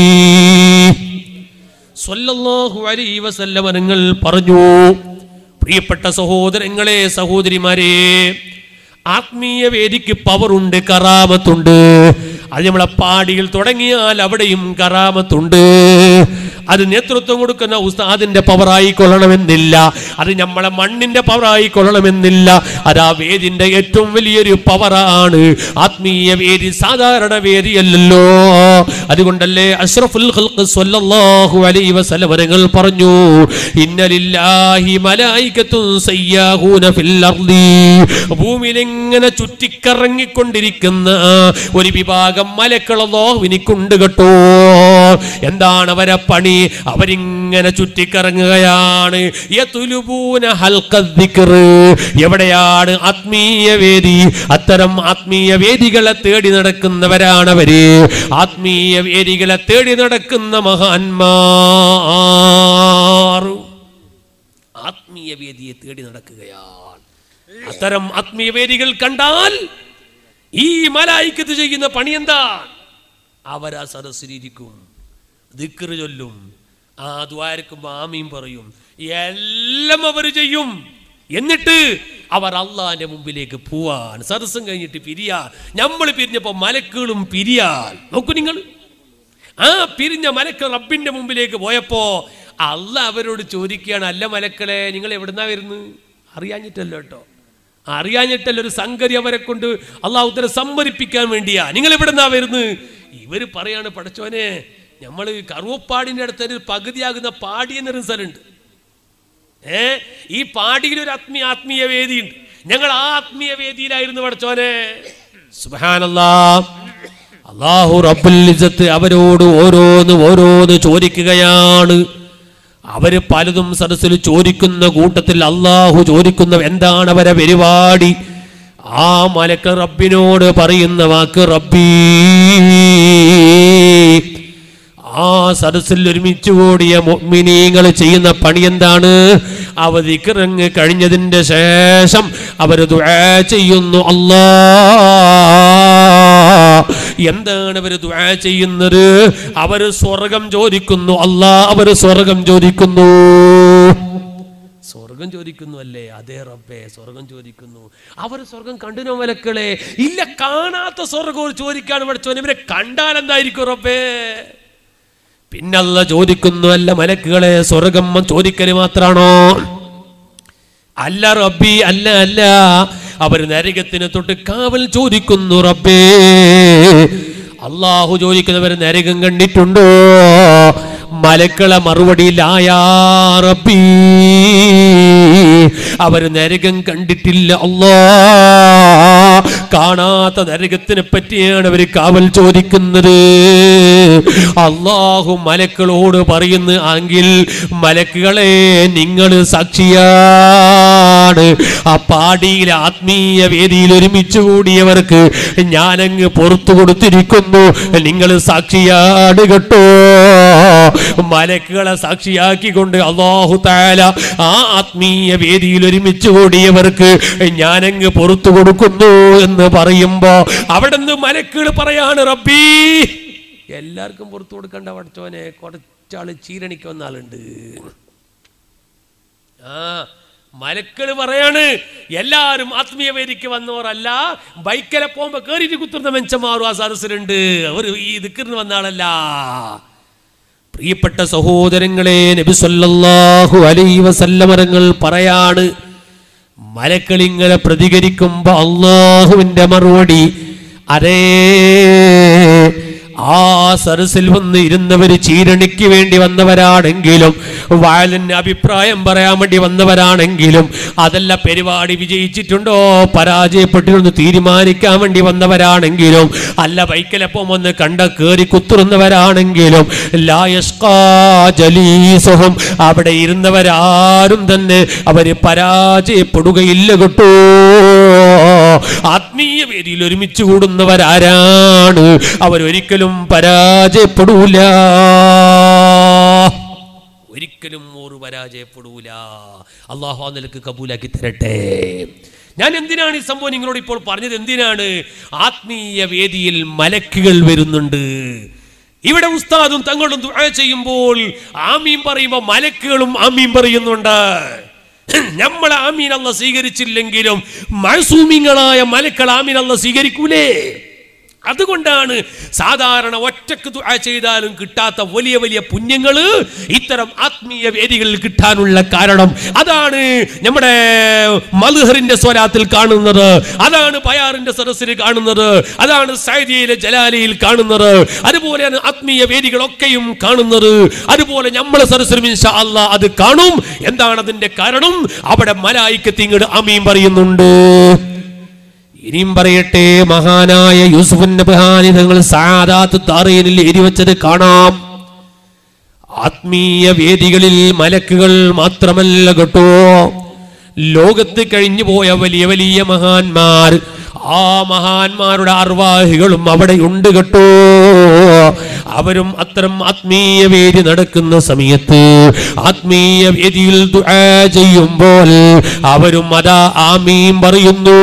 സ്വല്ലല്ലാഹു അലൈഹി വസല്ലമ നിങ്ങൾ പറഞ്ഞു പ്രിയപ്പെട്ട സഹോദരങ്ങളെ സഹോദരിമാരെ ആത്മീയ വേദിക്ക് പവറുണ്ട് കറാമത്തുണ്ട് അത് നമ്മളെ പാടിയിൽ തുടങ്ങിയാൽ അവിടെയും കറാമത്തുണ്ട് അത് നേതൃത്വം കൊടുക്കുന്ന ഉസ്താദിന്റെ പവറായി കൊള്ളണമെന്നില്ല അത് നമ്മളെ മണ്ണിന്റെ പവറായി കൊള്ളണമെന്നില്ല അത് ആ വേദിന്റെ ഏറ്റവും വലിയൊരു പവറാണ് ആത്മീയ വേദി സാധാരണ വേദിയല്ലല്ലോ അതുകൊണ്ടല്ലേ അഷ്റഫുൽ ഖൽഖ് സ്വല്ലല്ലാഹു അലൈഹി വസല്ലം അവരുകൾ പറഞ്ഞു ഇന്നലില്ലാഹി മലായികത്തുൻ സയ്യാഹൂന ഫിൽ അർളി ഭൂമിയിൽ ഇങ്ങനെ ചുറ്റിക്കറങ്ങിക്കൊണ്ടിരിക്കുന്ന ഒരു വിഭാഗം മലക്കൾ അല്ലാഹുവിനിക്കുണ്ട് കേട്ടോ എന്താണ് അവരെ പണി അവരിങ്ങനെ ചുറ്റിക്കറങ്ങുകയാണ് യതുലുബൂന ഹൽഖ ദിക്ർ. എവിടെയാണ് ആത്മീയ വേദി അത്തരം ആത്മീയ വേദികളെ തേടി നടക്കുന്നവരാണ് അവര് ആത്മീയ വേദികളെ തേടി നടക്കുന്ന മഹാന്മാർ ആത്മീയ വേദിയെ തേടി നടക്കുകയാണ് അത്തരം ആത്മീയ വേദികൾ കണ്ടാൽ ഈ മലായിക്കത്ത് ചെയ്യുന്ന പണി എന്താ അവരാ സദസ്സിലിരിക്കും ദിക്ർ ചൊല്ലും ആ ദ്വാരക്കുമ്പോ ആമീൻ പറയും എല്ലാം അവർ ചെയ്യും എന്നിട്ട് അവർ അള്ളാന്റെ മുമ്പിലേക്ക് പോവാൻ സദസ്സം കഴിഞ്ഞിട്ട് പിരിയാ നമ്മൾ പിരിഞ്ഞപ്പോ മലക്കുകളും പിരിയാൻ നോക്കൂ നിങ്ങൾ ആ പിരിഞ്ഞ മലക്കൾ റബ്ബിന്റെ മുമ്പിലേക്ക് പോയപ്പോ അല്ല അവരോട് ചോദിക്കുകയാണ് അല്ല മലക്കളെ നിങ്ങൾ എവിടുന്നാ വരുന്നത് അറിയാഞ്ഞിട്ടല്ലോ കേട്ടോ അറിയാഞ്ഞിട്ടല്ല ഒരു സംഗതി അവരെ കൊണ്ട് അള്ളാഹുത്തരെ സമ്മതിപ്പിക്കാൻ വേണ്ടിയാ നിങ്ങൾ എവിടുന്നാ വരുന്നത് ഇവര് പറയാണ് പടച്ചോനെ നമ്മൾ കറുവപ്പാടിന്റെ അടുത്ത് ഒരു പകുതിയാകുന്ന പാടി എന്നൊരു സ്ഥലമുണ്ട് ഏ ഈ പാടിയിൽ ഒരു ആത്മീയ ആത്മീയ വേദിയുണ്ട് ഞങ്ങൾ ആ ആത്മീയ വേദിയിലായിരുന്നു പടച്ചോനെ സുബാനല്ലാ അള്ളാഹു റബ്ബുൽ ഇസ്സത്ത് അവരോട് ഓരോന്ന് ഓരോന്ന് ചോദിക്കുകയാണ് അവര് പലതും സദസ്സിൽ ചോദിക്കുന്ന കൂട്ടത്തിൽ അള്ളാഹു ചോദിക്കുന്ന എന്താണ് അവരെ പരിപാടി ആ മലക്ക് റബ്ബിനോട് പറയുന്ന വാക്ക് റബ്ബീ ആ സദസ്സിൽ ഒരുമിച്ച് കൂടിയ മുഅ്മിനീങ്ങൾ ചെയ്യുന്ന പണി എന്താണ് അവ ദിക്റങ്ങ് കഴിഞ്ഞതിന്റെ ശേഷം അവർ ദുആ ചെയ്യുന്നു അല്ലാ എന്താണ് അവർ ദുആ ചെയ്യുന്നത് അവർ സ്വർഗം ചോദിക്കുന്നു അല്ലാ അവർ സ്വർഗം ചോദിക്കുന്നു സ്വർഗം ചോദിക്കുന്നു അല്ലേ അതേ റബ്ബേ സ്വർഗം ചോദിക്കുന്നു അവർ സ്വർഗം കണ്ടിനോ മലക്കളെ ഇല്ല കാണാത്ത സ്വർഗം ചോദിക്കാണ് പഠിച്ചോൻ ഇവരെ കണ്ടാൽ എന്തായിരിക്കും റബ്ബേ പിന്നല്ല ചോദിക്കുന്നു അല്ല മലക്കുകളെ സ്വർഗം ചോദിക്കല് മാത്രാണോ അല്ല റബ്ബി അല്ല അല്ല അവർ നരകത്തിന് തൊട്ട് കാവൽ ചോദിക്കുന്നു റബ്ബേ അള്ളാഹു ചോദിക്കുന്നവർ നരകം കണ്ടിട്ടുണ്ടോ മലക്കളെ മറുപടി ലായാ റബ്ബി അവർ നരകം കണ്ടിട്ടില്ല അല്ലാ കാണാത്ത നരകത്തിനെ പറ്റിയാണ് അവർ കാവൽ ചോദിക്കുന്നത് അള്ളാഹു മലക്കളോട് പറയുന്നു എങ്കിൽ മലക്കുകളെ നിങ്ങൾ സാക്ഷിയാണ് ആ പാടിയിൽ ആത്മീയ വേദിയിൽ ഒരുമിച്ച് കൂടിയവർക്ക് ഞാനങ്ങ് പുറത്തു കൊടുത്തിരിക്കുന്നു നിങ്ങൾ സാക്ഷിയാണ് കേട്ടോ മലക്കുകളെ സാക്ഷിയാക്കിക്കൊണ്ട് അള്ളാഹു താല ആ ആത്മീയ വേദിയിൽ ഒരുമിച്ച് കൂടിയവർക്ക് ഞാനങ്ങ് പുറത്തു കൊടുക്കുന്നു എന്ന് പറയുമ്പോ അവിടെ നിന്ന് മലക്കുകൾ പറയാണ് റബ്ബീ എല്ലാവർക്കും പുറത്തു കൊടുക്കണ്ട പഠിച്ചോനെ കുറച്ചാള് ചീരണിക്ക് വന്ന ആളുണ്ട് ആ മലക്കള് പറയാണ് എല്ലാരും ആത്മീയ വേദിക്ക് വന്നവരല്ല ബൈക്കിലെ പോകുമ്പോ കേറിയിട്ട് കുത്തുന്ന മെച്ചമാറും ആ സദസ്സിലുണ്ട് അവർ ഈ ദിക്കറിന് വന്ന ആളല്ല പ്രിയപ്പെട്ട സഹോദരങ്ങളെ നബി സല്ലല്ലാഹു അലൈഹി വസല്ലമരങ്ങൾ പറയാണ് മലക്കളിങ്ങനെ പ്രതികരിക്കുമ്പോ അള്ളാഹുവിന്റെ മറുപടി അരേ ആ സരസിൽ വന്ന് ഇരുന്നവര് ചീരണിക്ക് വേണ്ടി വന്നവരാണെങ്കിലും വയലിന് അഭിപ്രായം പറയാൻ വേണ്ടി വന്നവരാണെങ്കിലും അതല്ല പരിപാടി വിജയിച്ചിട്ടുണ്ടോ പരാജയപ്പെട്ടിരുന്ന് തീരുമാനിക്കാൻ വേണ്ടി വന്നവരാണെങ്കിലും അല്ല ബൈക്കിലപ്പം വന്ന് കണ്ട കേറി കുത്തുറുന്നവരാണെങ്കിലും ലായസ്കാ ജലീസുഹും അവിടെ ഇരുന്നവരാരും തന്നെ അവര് പരാജയപ്പെടുകയില്ല കേട്ടോ ആത്മീയ വേദിയിൽ ഒരുമിച്ച് കൂടുന്നവരാരാണ് അവരൊരിക്കലും പരാജയപ്പെടൂല ഒരിക്കലും ഒരു പരാജയപ്പെടൂല അള്ളാഹു ആ നിലക്ക് കബൂലാക്കി തരട്ടെ ഞാൻ എന്തിനാണ് ഈ സംഭവം നിങ്ങളോട് ഇപ്പോൾ പറഞ്ഞത് എന്തിനാണ് ആത്മീയ വേദിയിൽ മലക്കുകൾ വരുന്നുണ്ട് ഇവിടെ ഉസ്താദും തങ്ങളും ദുആ ചെയ്യുമ്പോൾ ആമീൻ പറയുമ്പോൾ മലക്കുകളും ആമീൻ പറയുന്നുണ്ട് നമ്മളെ ആമീൻ അല്ല സ്വീകരിച്ചില്ലെങ്കിലും മഴസൂമിങ്ങളായ മലക്കൾ ആമീൻ അല്ല സ്വീകരിക്കൂലേ അതുകൊണ്ടാണ് സാധാരണ ഒറ്റക്ക് ദുആ ചെയ്താലും കിട്ടാത്ത വലിയ വലിയ പുണ്യങ്ങൾ ഇത്തരം ആത്മീയ വേദികളിൽ കിട്ടാനുള്ള കാരണം അതാണ് നമ്മുടെ മൽഹറിന്റെ സ്വരാത്തിൽ കാണുന്നത് അതാണ് ബയാറിന്റെ സദസ്സിൽ കാണുന്നത് അതാണ് സൈദിയിലെ ജലാലിയിൽ കാണുന്നത് അതുപോലെയാണ് ആത്മീയ വേദികളൊക്കെയും കാണുന്നത് അതുപോലെ നമ്മളെ സദസ്സിലും ഇൻഷാ അല്ലാ അത് കാണും എന്താണ് അതിന്റെ കാരണം അവിടെ മലായിക്കത്തി ഇങ്ങോട്ട് അമീൻ പറയുന്നുണ്ട് ഇനിയും പറയട്ടെ മഹാനായ യൂസുഫ് നബഹാനി തങ്ങൾ സാദാത്ത് താറയിനിൽ എരിവച്ചത് കാണാം ആത്മീയ വേദികളിൽ മലക്കുകൾ മാത്രമല്ല കേട്ടോ ലോകത്ത് കഴിഞ്ഞു പോയ വലിയ വലിയ മഹാന്മാർ ആ മഹാന്മാരുടെ അർവാഹികളും അവിടെ ഉണ്ട് കേട്ടോ അവരും അത്തരം ആത്മീയ വേദി നടക്കുന്ന സമയത്ത് ആത്മീയ വേദിയിൽ ദുആ ചെയ്യുമ്പോൾ അവരും അതാ ആമീൻ പറയുന്നു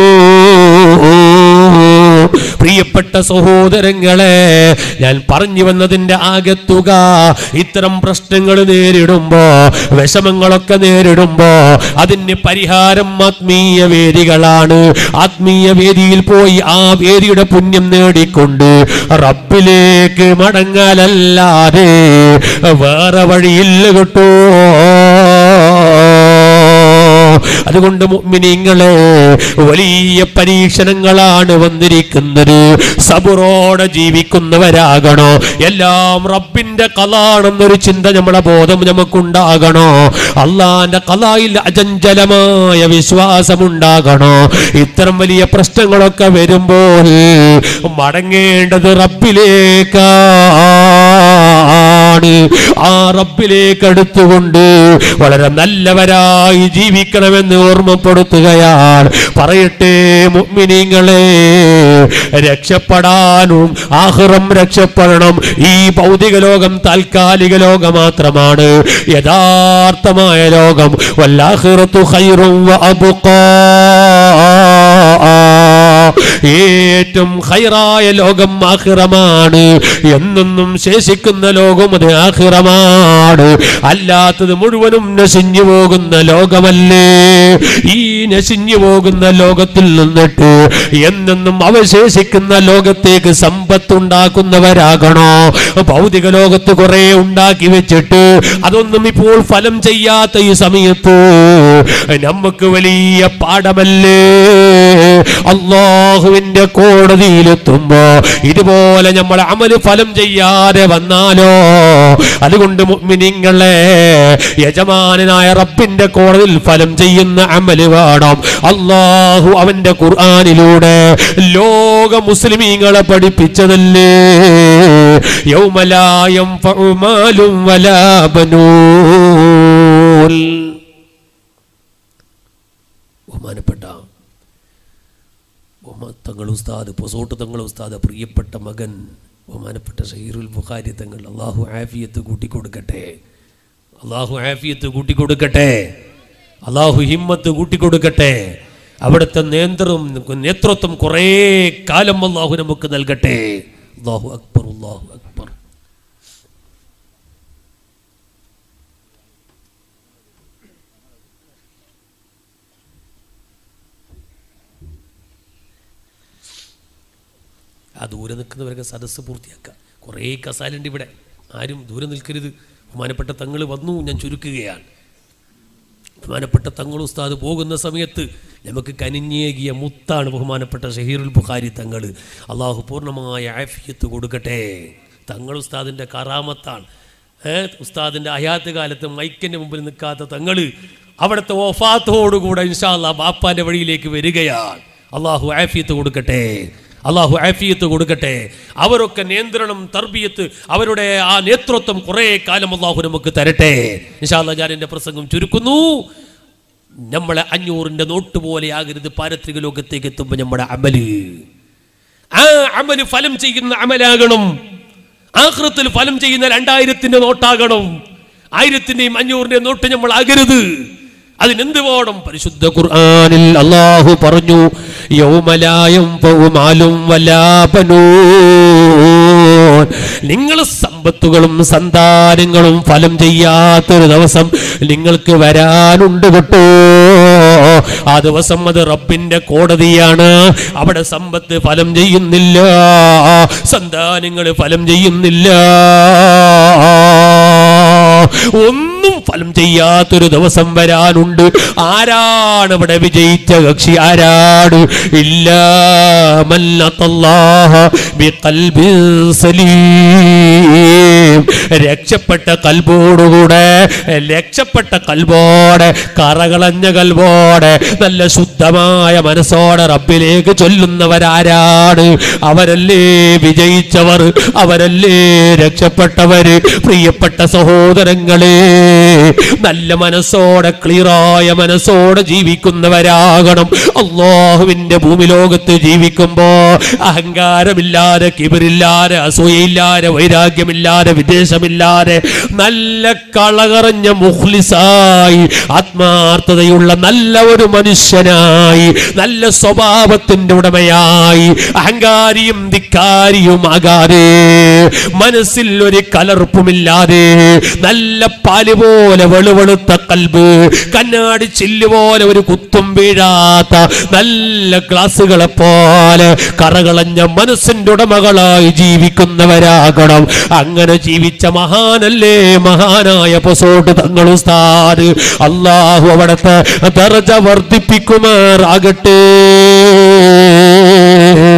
പ്രിയപ്പെട്ട സഹോദരങ്ങളെ ഞാൻ പറഞ്ഞു വന്നതിന്റെ ആകത്തുക ഇത്തരം പ്രശ്നങ്ങൾ നേരിടുമ്പോ വിഷമങ്ങളൊക്കെ നേരിടുമ്പോ അതിന് പരിഹാരം ആത്മീയ വേദികളാണ് ആത്മീയ വേദിയിൽ പോയി ആ വേദിയുടെ പുണ്യം നേടിക്കൊണ്ട് റബ്ബിലേക്ക് മടങ്ങലല്ലാതെ വേറെ വഴിയില്ല കേട്ടോ അതുകൊണ്ട് മുഅ്മിനീങ്ങളെ വലിയ പരീക്ഷണങ്ങളാണ് വന്നിരിക്കുന്നത് സബുറോടെ ജീവിക്കുന്നവരാകണോ എല്ലാം റബ്ബിന്റെ കലാണെന്നൊരു ചിന്ത നമ്മളെ ബോധം നമുക്കുണ്ടാകണോ അള്ളാന്റെ കലായിൽ അചഞ്ചലമായ വിശ്വാസമുണ്ടാകണോ ഇത്തരം വലിയ പ്രശ്നങ്ങളൊക്കെ വരുമ്പോൾ മടങ്ങേണ്ടത് റബ്ബിലേക്കാണ് മാത്രമാണ് ആ റബ്ബിലേക്ക് അടുത്തുകൊണ്ട് വളരെ നല്ലവരായി ജീവിക്കണമെന്ന് ഓർമ്മപ്പെടുത്തുകയാണ് പറയട്ടെ മുഅ്മിനീങ്ങളെ രക്ഷപ്പെടാനും ആഹ്റം രക്ഷപ്പെടണം ഈ ഭൗതിക ലോകം താൽക്കാലിക ലോകം മാത്രമാണ് യഥാർത്ഥമായ ലോകം വല്ലാഹിറത്തു ഖൈറും വ അബ്ഖാ ഏറ്റവും ഹൈറായ ലോകം ആഹിറമാണ് എന്നൊന്നും ശേഷിക്കുന്ന ലോകം അത് ആഹിറമാണ് അല്ലാത്തത് മുഴുവനും നശിഞ്ഞു പോകുന്ന ലോകമല്ലേ ഈ നശിഞ്ഞു പോകുന്ന ലോകത്തിൽ നിന്നിട്ട് എന്നെന്നും അവശേഷിക്കുന്ന ലോകത്തേക്ക് സമ്പത്തുണ്ടാക്കുന്നവരാകണോ ഭൗതിക ലോകത്ത് കുറെ ഉണ്ടാക്കി വെച്ചിട്ട് അതൊന്നും ഇപ്പോൾ ഫലം ചെയ്യാത്ത ഈ സമയത്ത് നമുക്ക് വലിയ പാഠമല്ലേ അള്ളാഹുവിന്റെ കോടതിയിലെത്തുമ്പോ ഇതുപോലെ നമ്മൾ അമല് ഫലം ചെയ്യാതെ വന്നാലോ അതുകൊണ്ട് മുഅ്മിനീങ്ങളെ യജമാനായ റബ്ബിന്റെ കോടതിയിൽ ഫലം ചെയ്യുന്ന അമല് വേണം അള്ളാഹു അവന്റെ ഖുർആനിലൂടെ ലോക മുസ്ലിമീങ്ങളെ പഠിപ്പിച്ചതല്ലേ യൗമലായം ഫഉമാലും വലാ ബനൂൻ ബഹുമാനപ്പെട്ട ബഹുമാ- തങ്ങൾ ഉസ്താദ് പൊസോട്ട് തങ്ങൾ ഉസ്താദ് പ്രിയപ്പെട്ട മകൻ ബഹുമാനപ്പെട്ട ഷഹീറുൽ ബുഖാരി തങ്ങൾ അള്ളാഹു ആഫിയത്ത് കൂട്ടിക്കൊടുക്കട്ടെ അള്ളാഹു ആഫിയത്ത് കൂട്ടിക്കൊടുക്കട്ടെ അള്ളാഹു ഹിമ്മത്ത് കൂട്ടിക്കൊടുക്കട്ടെ അവിടുത്തെ നേതൃത്വം നേതൃത്വം കുറേ കാലം അള്ളാഹു നമുക്ക് നൽകട്ടെ അള്ളാഹു അക്ബർ അള്ളാഹു അക്ബർ ആ ദൂരെ നിൽക്കുന്നവരൊക്കെ സദസ്സ് പൂർത്തിയാക്കുക കുറേ കസാലുണ്ട് ഇവിടെ ആരും ദൂരെ നിൽക്കരുത് ബഹുമാനപ്പെട്ട തങ്ങൾ വന്നു ഞാൻ ചുരുക്കുകയാണ് ബഹുമാനപ്പെട്ട തങ്ങൾ ഉസ്താദ് പോകുന്ന സമയത്ത് നമുക്ക് കനിഞ്ഞേകിയ മുത്താണ് ബഹുമാനപ്പെട്ട ഷഹീറുൽ ബുഖാരി തങ്ങൾ അള്ളാഹു പൂർണ്ണമായ ആഫിയത്ത് കൊടുക്കട്ടെ തങ്ങൾ ഉസ്താദിൻ്റെ കറാമത്താണ് ഏ ഉസ്താദിൻ്റെ അയാത്ത് കാലത്ത് മൈക്കിൻ്റെ മുമ്പിൽ നിൽക്കാത്ത തങ്ങൾ അവിടുത്തെ ഒഫാത്തോടുകൂടെ ഇൻഷാല്ല ബാപ്പാൻ്റെ വഴിയിലേക്ക് വരികയാണ് അള്ളാഹു ആഫിയത്ത് കൊടുക്കട്ടെ അള്ളാഹു ആഫിയത്ത് കൊടുക്കട്ടെ അവരൊക്കെ നിയന്ത്രണം തർബിയത്ത് അവരുടെ ആ നേതൃത്വം കുറേ കാലം അള്ളാഹു നമുക്ക് തരട്ടെ ഇൻഷാല്ല ഞാൻ എൻ്റെ പ്രസംഗം ചുരുക്കുന്നു നമ്മളെ അഞ്ഞൂറിൻ്റെ നോട്ട് പോലെ ആകരുത് പാരത്രിക ലോകത്തേക്ക് എത്തുമ്പോൾ നമ്മുടെ അമല് ആ അമല് ഫലം ചെയ്യുന്ന അമലാകണം ആഹ്റത്തിൽ ഫലം ചെയ്യുന്ന രണ്ടായിരത്തിന്റെ നോട്ടാകണം ആയിരത്തിന്റെയും അഞ്ഞൂറിന്റെയും നോട്ട് നമ്മൾ ആകരുത് അതിനെന്ത് വേണം പരിശുദ്ധ ഖുർആനിൽ അള്ളാഹു പറഞ്ഞു യൗമലായം പൗമാലും വലാപനൂ നിങ്ങൾ സമ്പത്തുകളും സന്താനങ്ങളും ഫലം ചെയ്യാത്തൊരു ദിവസം നിങ്ങൾക്ക് വരാനുണ്ട് കേട്ടോ ആ ദിവസം അത് റബ്ബിന്റെ കോടതിയാണ് അവിടെ സമ്പത്ത് ഫലം ചെയ്യുന്നില്ല സന്താനങ്ങൾ ഫലം ചെയ്യുന്നില്ല ഒന്നും ഫലം ചെയ്യാത്തൊരു ദിവസം വരാനുണ്ട് ആരാണ് ഇവിടെ വിജയിച്ച കക്ഷി ആരാണ് ഇല്ല മല്ലത്തല്ലാഹ ബിഖൽബിൻ സലീം രക്ഷപ്പെട്ട കൽബോടുകൂടെ രക്ഷപ്പെട്ട കൽബോടെ കറകളഞ്ഞ കൽബോടെ നല്ല ശുദ്ധമായ മനസ്സോടെ റബ്ബിലേക്ക് ചൊല്ലുന്നവരാരാണ് അവരല്ലേ വിജയിച്ചവർ അവരല്ലേ രക്ഷപ്പെട്ടവര് പ്രിയപ്പെട്ട സഹോദരങ്ങളെ നല്ല മനസ്സോടെ ക്ലിയറായ മനസ്സോടെ ജീവിക്കുന്നവരാകണം അള്ളാഹുവിന്റെ ഭൂമി ലോകത്ത് ജീവിക്കുമ്പോ അഹങ്കാരമില്ലാതെ കിബിരില്ലാതെ അസൂയയില്ലാതെ വൈരാഗ്യമില്ലാതെ വിദേശമില്ലാതെ നല്ല കളകറഞ്ഞ മുഖ്ലിസായി ആത്മാർത്ഥതയുള്ള നല്ല ഒരു മനുഷ്യനായി നല്ല സ്വഭാവത്തിന്റെ ഉടമയായി അഹങ്കാരിയും ധിക്കാരിയുമാകാതെ മനസ്സിൽ ഒരു കലർപ്പുമില്ലാതെ നല്ല പാല് പോലെ വെളുവെളുത്ത കൽബ് കണ്ണാടി ചില്ല് പോലെ ഒരു കുത്തും വീഴാത്ത നല്ല ഗ്ലാസുകളെ പോലെ കറകളഞ്ഞ മനസ്സിന്റെ ഉടമകളായി ജീവിക്കുന്നവരാകണം അങ്ങനെ ജീവിച്ച മഹാനല്ലേ മഹാനായ പൊസോട്ട് തങ്ങൾ ഉസ്താദ് അള്ളാഹു അവിടുത്തെ ദർജ വർദ്ധിപ്പിക്കുമാറാകട്ടെ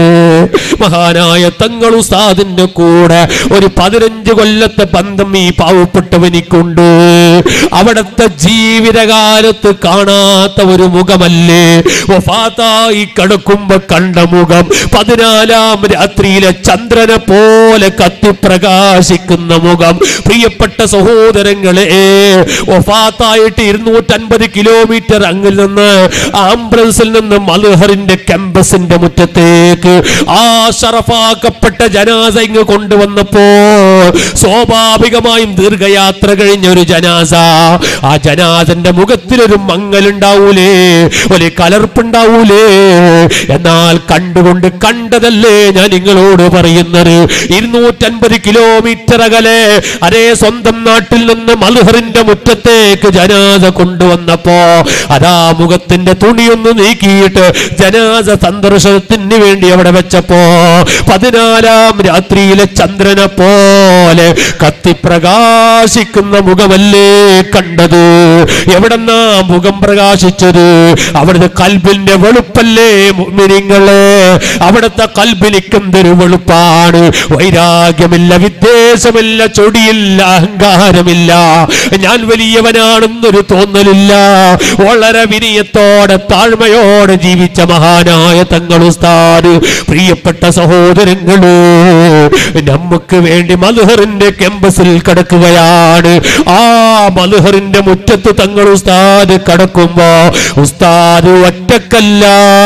മഹാനായ തങ്ങൾ ഉസ്താദിന്റെ കൂടെ ഒരു പതിനഞ്ച് കൊല്ലത്തെ ബന്ധം ഈ പാവപ്പെട്ടവനിക്കുണ്ട് അവിടത്തെ ജീവിതകാലത്ത് കാണാത്ത ഒരു മുഖമല്ലേ വഫാത്തായി കിടക്കുമ്പോ കണ്ട മുഖം പതിനാലാം രാത്രിയിലെ ചന്ദ്രനെ പോലെ കത്തിപ്രകാശിക്കുന്ന മുഖം പ്രിയപ്പെട്ട സഹോദരങ്ങളെ വഫാത്തായിട്ട് ഇരുന്നൂറ്റൻപത് കിലോമീറ്റർ അങ്ങിൽ നിന്ന് ആംബുലൻസിൽ നിന്ന് മൽഹറിന്റെ ക്യാമ്പസിന്റെ മുറ്റത്തേക്ക് ആ ഷറഫാക്കപ്പെട്ട ജനാസ ഇങ്ങ് കൊണ്ടുവന്നപ്പോ സ്വാഭാവികമായും ദീർഘയാത്ര കഴിഞ്ഞ ഒരു ജനാസ ആ ജനാസന്റെ മുഖത്തിലൊരു മങ്ങലുണ്ടാവൂലേ ഒരു കലർപ്പുണ്ടാവൂലേ എന്നാൽ കണ്ടുകൊണ്ട് കണ്ടതല്ലേ ഞാൻ നിങ്ങളോട് പറയുന്നത് ഇരുന്നൂറ്റൻപത് കിലോമീറ്റർ അകലെ അതേ സ്വന്തം നാട്ടിൽ നിന്ന് മൽഹറിന്റെ മുറ്റത്തേക്ക് ജനാസ കൊണ്ടുവന്നപ്പോ അതാ മുഖത്തിന്റെ തുണിയൊന്ന് നീക്കിയിട്ട് ജനാസ സന്ദർശനത്തിന് വേണ്ടി അവിടെ വെച്ചപ്പോ പതിനാലാം രാത്രിയിലെ ചന്ദ്രനെ പോലെ കത്തിപ്രകാശിക്കുന്ന മുഖമല്ലേ കണ്ടത് എവിടെന്നാ മുഖം പ്രകാശിച്ചത് അവിടുത്തെ കൽബിന്റെ വെളുപ്പല്ലേ മുഅ്മിനീങ്ങളെ അവിടുത്തെ കൽബിനിക്കെന്തൊരു വെളുപ്പാണ് വൈരാഗ്യമില്ല വിദ്വേഷമില്ല ചൊടിയില്ല അഹങ്കാരമില്ല ഞാൻ വലിയവനാണെന്നൊരു തോന്നലില്ല വളരെ വിനയത്തോടെ താഴ്മയോടെ ജീവിച്ച മഹാനായ തങ്ങൾ ഉസ്താദ് പ്രിയപ്പെട്ട സഹോദരങ്ങള് നമുക്ക് വേണ്ടി മധുഹറിന്റെ ക്യാമ്പസിൽ കിടക്കുകയാണ് ആ മധുഹറിന്റെ മുറ്റത്ത് തങ്ങൾ ഉസ്താദ് കിടക്കുമ്പോ ഉസ്താദ് ഒറ്റക്കല്ല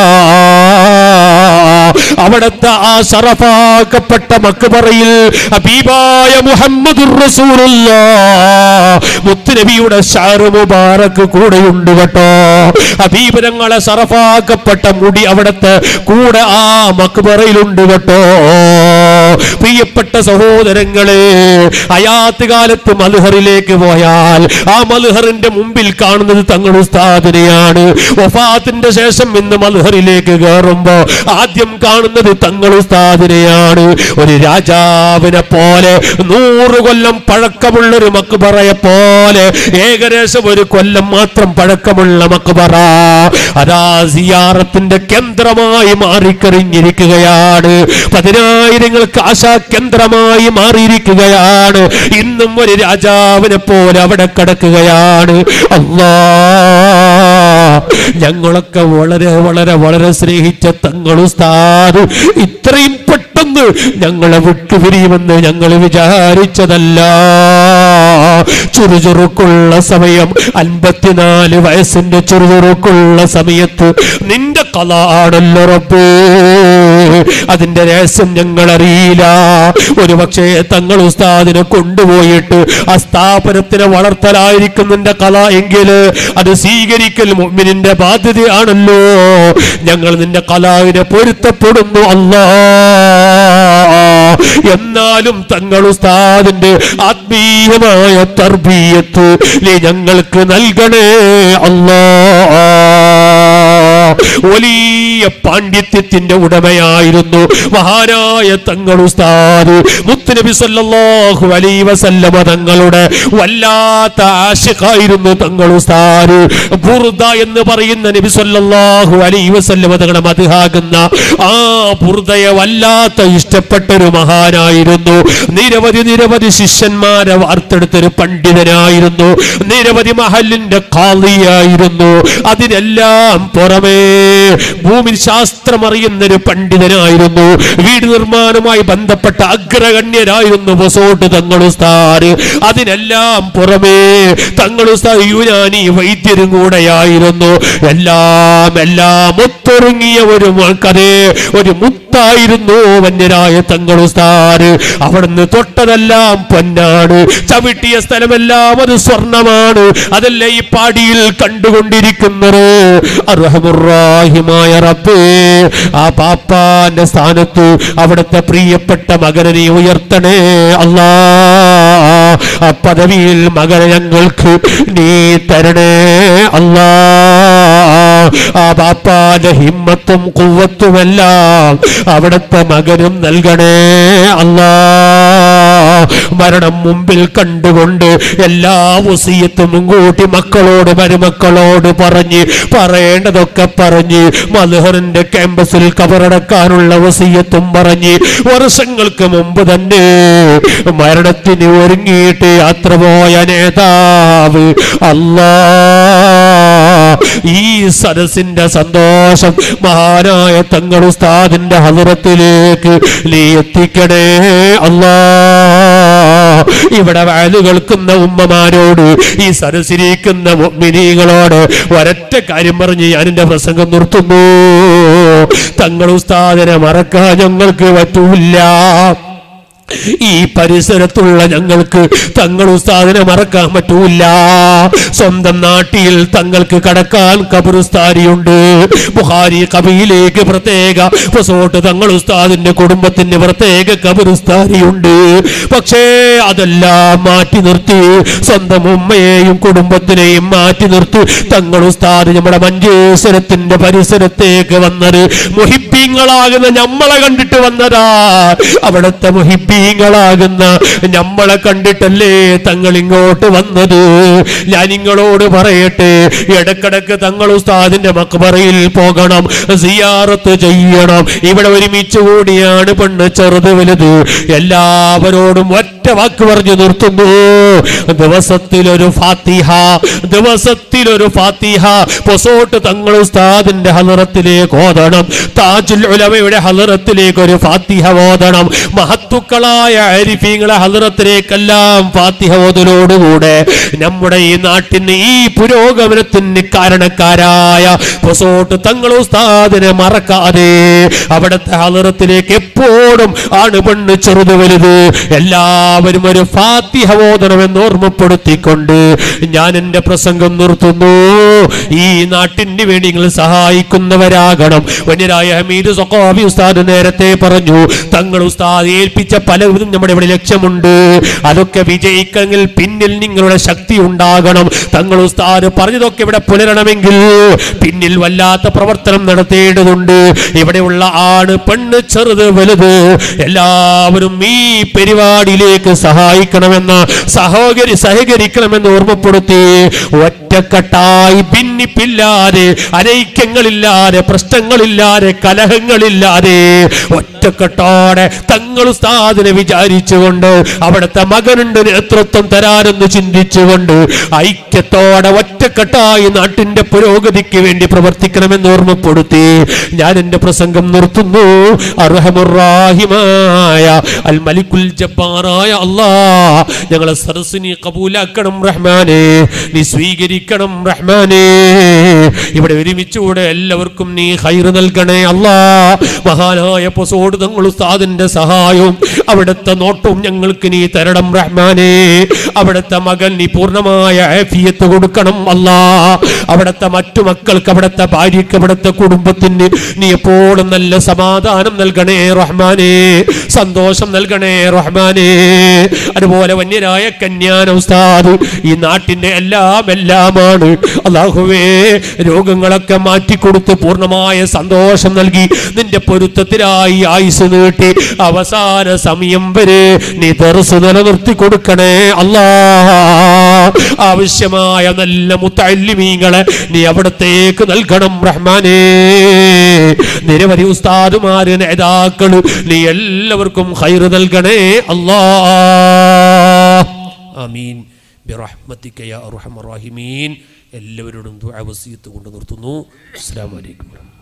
അവിടുത്തെ ആ ശറഫാക്കപ്പെട്ട മക്ബറയിൽ ഹബീബായ മുഹമ്മദുർ റസൂലുള്ളാഹ് മുത്തുനബിയുടെ ഷാറ് മുബാറക്ക് കൂടെയുണ്ട് കേട്ടോ ഹബീബരങ്ങളെ ശറഫാക്കപ്പെട്ട മുടി അവിടുത്തെ കൂടെ ആ മക്ബറയിലുണ്ട് കേട്ടോ പ്രിയപ്പെട്ട സഹോദരങ്ങളെ അയാത്ത് കാലത്ത് മൽഹറിലേക്ക് പോയാൽ ആ മൽഹറിന്റെ മുമ്പിൽ കാണുന്നത് തങ്ങൾ ഉസ്താദിനെയാണ് വഫാത്തിന്റെ ശേഷം ഇന്ന് മൽഹറിലേക്ക് കയറുമ്പോ ആദ്യം കാണുന്നത് തങ്ങൾ ഉസ്താദിനെയാണ് ഒരു രാജാവിനെ പോലെ നൂറ് കൊല്ലം പഴക്കമുള്ള ഒരു മക്ബറയെ പോലെ ഏകദേശം ഒരു കൊല്ലം മാത്രം പഴക്കമുള്ള മക്ബറ അതാ സിയാറത്തിന്റെ കേന്ദ്രമായി മാറിക്കറിഞ്ഞിരിക്കുകയാണ് പതിനായിരങ്ങൾക്ക് ആശാ കേന്ദ്രമായി മാറിയിരിക്കുകയാണ് ഇന്നും ഒരു രാജാവിനെ പോലെ അവിടെ കിടക്കുകയാണ് അല്ലാ ഞങ്ങളൊക്കെ വളരെ വളരെ വളരെ സ്നേഹിച്ച തങ്ങളുസ്താദ് ഇത്രയും പെട്ടെന്ന് ഞങ്ങളെ വിട്ടുപിരിയുമെന്ന് ഞങ്ങൾ വിചാരിച്ചതല്ല ചുറുചുറുക്കുള്ള സമയം അൻപത്തിനാല് വയസ്സിന്റെ ചുറുചുറുക്കുള്ള സമയത്ത് നിന്റെ കഥ ആണല്ലോ റബ്ബേ അതിന്റെ രഹസ്യം ഞങ്ങൾ അറിയില്ല ഒരു പക്ഷേ തങ്ങൾ ഉസ്താദിനെ കൊണ്ടുപോയിട്ട് ആ സ്ഥാപനത്തിനെ വളർത്തലായിരിക്കും നിന്റെ കഥ എങ്കിൽ അത് സ്വീകരിക്കൽ മുഅ്മിനിന്റെ ബാധ്യതയാണല്ലോ ഞങ്ങൾ നിന്റെ കലാവിനെ പൊരുത്തപ്പെടുന്നു അല്ലാ എന്നാലും തങ്ങൾ ഉസ്താദിന്റെ ആത്മീയമായ തർബീയത്ത് നീ ഞങ്ങൾക്ക് നൽകണേ അല്ലാ വലിയ പാണ്ഡിത്യത്തിന്റെ ഉടമയായിരുന്നു മഹാനായ തങ്ങൾ ഉസ്താദ് മുത്തുനബി സല്ലല്ലാഹു അലൈഹി വസല്ലമ തങ്ങളുടെ വല്ലാത്ത ആശിഖായിരുന്നു തങ്ങൾ ഉസ്താദ് ബുർദ എന്ന് പറയുന്ന നബി സല്ലല്ലാഹു അലൈഹി വസല്ലമ തങ്ങളുടെ മതിഹാകുന്ന ആ ബുർദയെ വല്ലാത്ത ഇഷ്ടപ്പെട്ട ഒരു മഹാനായിരുന്നു നിരവധി നിരവധി ശിഷ്യന്മാരെ വാർത്തെടുത്തൊരു പണ്ഡിതനായിരുന്നു നിരവധി മഹലിന്റെ കാളിയായിരുന്നു അതിനെല്ലാം പുറമേ ഭൂമി ശാസ്ത്രം അറിയുന്ന ഒരു പണ്ഡിതനായിരുന്നു വീട് നിർമ്മാണവുമായി ബന്ധപ്പെട്ട അഗ്രഗണ്യരായിരുന്നു ബൊസോട്ട് തങ്ങളുസ്താര് അതിനെല്ലാം പുറമേ തങ്ങളുസ്താർ യുനാനി വൈദ്യരും കൂടെയായിരുന്നു എല്ലാം എല്ലാം ഒത്തൊരുങ്ങിയ ഒരു കഥേ ഒരു മുത്തായിരുന്നു വന്യരായ തങ്ങളുസ്താര് അവിടുന്ന് തൊട്ടതെല്ലാം പൊന്നാണ് ചവിട്ടിയ സ്ഥലമെല്ലാം അത് സ്വർണമാണ് അതല്ല ഈ പാടിയിൽ കണ്ടുകൊണ്ടിരിക്കുന്നത് അർഹമുറാഹിമായ റബ്ബേ ആ പാപ്പാന്റെ സ്ഥാനത്ത് അവിടുത്തെ പ്രിയപ്പെട്ട മകനെ നീ ഉയർത്തണേ അല്ലാ ആ പദവിയിൽ മകനെ ഞങ്ങൾക്ക് നീ തരണേ അല്ലാ ആ പാപ്പാന്റെ ഹിമ്മത്തും കുവ്വത്തുമെല്ലാം അവിടുത്തെ മകനും നൽകണേ അല്ലാ മരണം മുമ്പിൽ കണ്ടുകൊണ്ട് എല്ലാ വസീയത്തും മുൻകൂട്ടി മക്കളോട് മരുമക്കളോട് പറഞ്ഞ് പറയേണ്ടതൊക്കെ പറഞ്ഞ് മധുഹറിന്റെ ക്യാമ്പസിൽ കബറടക്കാനുള്ള വസീയത്തും പറഞ്ഞ് വർഷങ്ങൾക്ക് മുമ്പ് തന്നെ മരണത്തിന് ഒരുങ്ങിയിട്ട് യാത്ര പോയ നേതാവ് അല്ലാ ഈ സദസ്സിന്റെ സന്തോഷം മഹാനായ തങ്ങൾ ഉസ്താദിന്റെ ഹലറത്തിലേക്ക് നീ എത്തിക്കണേ അല്ലാ ഇവിടെ വാല് കേൾക്കുന്ന ഉമ്മമാരോട് ഈ സരസിരിക്കുന്ന മിനികളോട് ഒരൊറ്റ കാര്യം പറഞ്ഞ് ഞാൻ എന്റെ പ്രസംഗം നിർത്തുന്നു തങ്ങൾ ഉസ്താദിനെ മറക്കാൻ ഞങ്ങൾക്ക് പറ്റൂല ഈ പരിസരത്തുള്ള ഞങ്ങൾക്ക് തങ്ങൾ ഉസ്താദിനെ മറക്കാൻ പറ്റൂല സ്വന്തം നാട്ടിൽ തങ്ങൾക്ക് കടക്കാൻ കബറുസ്ഥാനിയുണ്ട് ബുഹാരി കബിയിലേക്ക് പ്രത്യേക റിസോർട്ട് തങ്ങൾ ഉസ്താദിന്റെ കുടുംബത്തിന് പ്രത്യേക കബറുസ്ഥാനിയുണ്ട് പക്ഷേ അതെല്ലാം മാറ്റി നിർത്തി സ്വന്തം ഉമ്മയെയും കുടുംബത്തിനെയും മാറ്റി നിർത്തി തങ്ങൾ ഉസ്താദ് നമ്മുടെ മഞ്ചേശ്വരത്തിന്റെ പരിസരത്തേക്ക് വന്നത് മുഹിബീങ്ങളാകുന്ന നമ്മളെ കണ്ടിട്ട് വന്നതാ അവിടുത്തെ മുഹിബീങ്ങളാകുന്ന നമ്മളെ കണ്ടിട്ടല്ലേ തങ്ങൾ ഇങ്ങോട്ട് വന്നത് ഞാൻ നിങ്ങളോട് പറയട്ടെ ഇടക്കിടക്ക് തങ്ങൾ ഉസ്താദിന്റെ മക്ബറയിൽ പോകണം സിയാറത്ത് ചെയ്യണം ഇവിടെ ഒരുമിച്ച് കൂടിയാണ് പെണ്ണ് ചെറുത് വലുത് എല്ലാവരോടും ഒറ്റ വാക്ക് പറഞ്ഞു നിർത്തുന്നു ദിവസത്തിലൊരു ഫാത്തിഹ ദിവസത്തിലൊരു ഫാത്തിഹ പൊസോട്ട് തങ്ങൾ ഉസ്താദിന്റെ ഹലറത്തിലേക്ക് ഓതണം താജുൽ ഉലമയുടെ ഹലറത്തിലേക്ക് ഒരു ഫാത്തിഹ ഓതണം മഹത്തുക്കളായ അരിഫീങ്ങളെ ഹലറത്തിലേക്കെല്ലാം ഫാത്തിഹ ഓതലോടുകൂടെ നമ്മുടെ ഈ നാട്ടിന് ഈ പുരോഗമനത്തിന് കാരണക്കാരായ പൊസോട്ട് തങ്ങൾ ഉസ്താദിനെ മറക്കാതെ അവിടുത്തെ ഹലറത്തിലേക്ക് എപ്പോഴും ആണ് പെണ്ണ് ചെറുത് വലുത് എല്ലാവരും ഒരു ഫാത്തിഹ ഓതണമെന്ന് ഓർമ്മപ്പെടുത്തിക്കൊണ്ട് ഞാൻ എന്റെ പ്രസംഗം നിർത്തുന്നു ഈ നാട്ടിന് വേണ്ടി നിങ്ങൾ സഹായിക്കുന്നവരാകണം വന്യരായ ഹമീദ് സൊക്കോബി ഉസ്താദ് നേരത്തെ പറഞ്ഞു തങ്ങൾ ഉസ്താദ് ഏൽപ്പിച്ച പലവിധം നമ്മുടെ ഇവിടെ ലക്ഷ്യമുണ്ട് അതൊക്കെ വിജയിക്കണമെങ്കിൽ പിന്നിൽ നിങ്ങളുടെ ശക്തി ഉണ്ടാകണം തങ്ങൾ ഉസ്താദ് പറഞ്ഞതൊക്കെ ഇവിടെ പുലരണമെങ്കിൽ പിന്നിൽ വല്ലാത്ത പ്രവർത്തനം നടത്തേണ്ടതുണ്ട് ഇവിടെയുള്ള ആണ് പെണ്ണ് ചെറുത് വലുത് എല്ലാവരും ഈ പരിപാടിയിലേക്ക് സഹായിക്കണമെന്ന് സഹോദരി സഹകരിക്കണമെന്ന് ഓർമ്മപ്പെടുത്തി ഒറ്റക്കെട്ടായി ഭിന്നിപ്പില്ലാതെ അനൈക്യങ്ങളില്ലാതെ പ്രശ്നങ്ങളില്ലാതെ കലഹങ്ങളില്ലാതെ ഒറ്റക്കെട്ടോടെ തങ്ങൾ ഉസ്താദിനെ വിചാരിച്ചുകൊണ്ട് അവിടുത്തെ മകനുണ്ട് നേതൃത്വം തരാനെന്ന് ചിന്തിച്ചുകൊണ്ട് ഐക്യത്തോടെ ഒറ്റക്കെട്ടായി നാട്ടിന്റെ പുരോഗതിക്ക് വേണ്ടി പ്രവർത്തിക്കണമെന്ന് ഓർമ്മപ്പെടുത്തി ഞാൻ എന്റെ പ്രസംഗം നിർത്തുന്നു അർഹമുറാഹിമായ അൽ മലിക്കുൽ ജബ്ബാറായ അല്ലാ ഞങ്ങളെ സദസ്സിനെ കബൂലാക്കണം റഹ്മാനെ നീ സ്വീകരിക്കണം റഹ്മാനെ ഇവിടെ ഒരുമിച്ചുകൂടെ എല്ലാവർക്കും നീ ഹൈറ് നൽകണേ അല്ലാ മഹാനായ പൊസോട് തങ്ങൾ ഉസ്താദിന്റെ സഹായവും അവിടുത്തെ നോട്ടവും ഞങ്ങൾക്ക് നീ തരണം റഹ്മാനെ അവിടുത്തെ മകൻ നീ പൂർണ്ണമായ ആഫിയത്ത് കൊടുക്കണം അല്ലാ അവിടുത്തെ മറ്റു മക്കൾക്ക് അവിടുത്തെ ഭാര്യയ്ക്ക് അവിടുത്തെ കുടുംബത്തിന് നീ എപ്പോഴും നല്ല സമാധാനം നൽകണേ റഹ്മാനെ സന്തോഷം നൽകണേ റഹ്മാനെ അതുപോലെ വന്യരായ കന്യാന ഉസ്താദ് ഈ നാട്ടിന്റെ എല്ലാം എല്ലാമാണ് അള്ളാഹുവേ രോഗങ്ങളൊക്കെ മാറ്റിക്കൊടുത്ത് പൂർണ്ണമായ സന്തോഷം നൽകി നിന്റെ പൊരുത്തത്തിനായി ആയുസ് നീട്ടി അവസാന സമയം വരെ നീ തെറസ് നിലനിർത്തി കൊടുക്കണേ അല്ലാ ആവശ്യമായ നല്ല മുത്തല്ലിമീങ്ങളെ നീ അവിടത്തേക്ക് നൽകണം റഹ്മാനേ നിരവധി ഉസ്താദുമാര് നേതാക്കള് നീ എല്ലാവർക്കും ഹൈറ് നൽകണേ അല്ലാ ആമീൻ ബിറഹ്മത്തിക യാ അർഹമർ റഹീമീൻ എല്ലാവരോടും ദുആ വസിയത്ത് കൊണ്ട് നിർത്തുന്നു അസ്സലാമു അലൈക്കും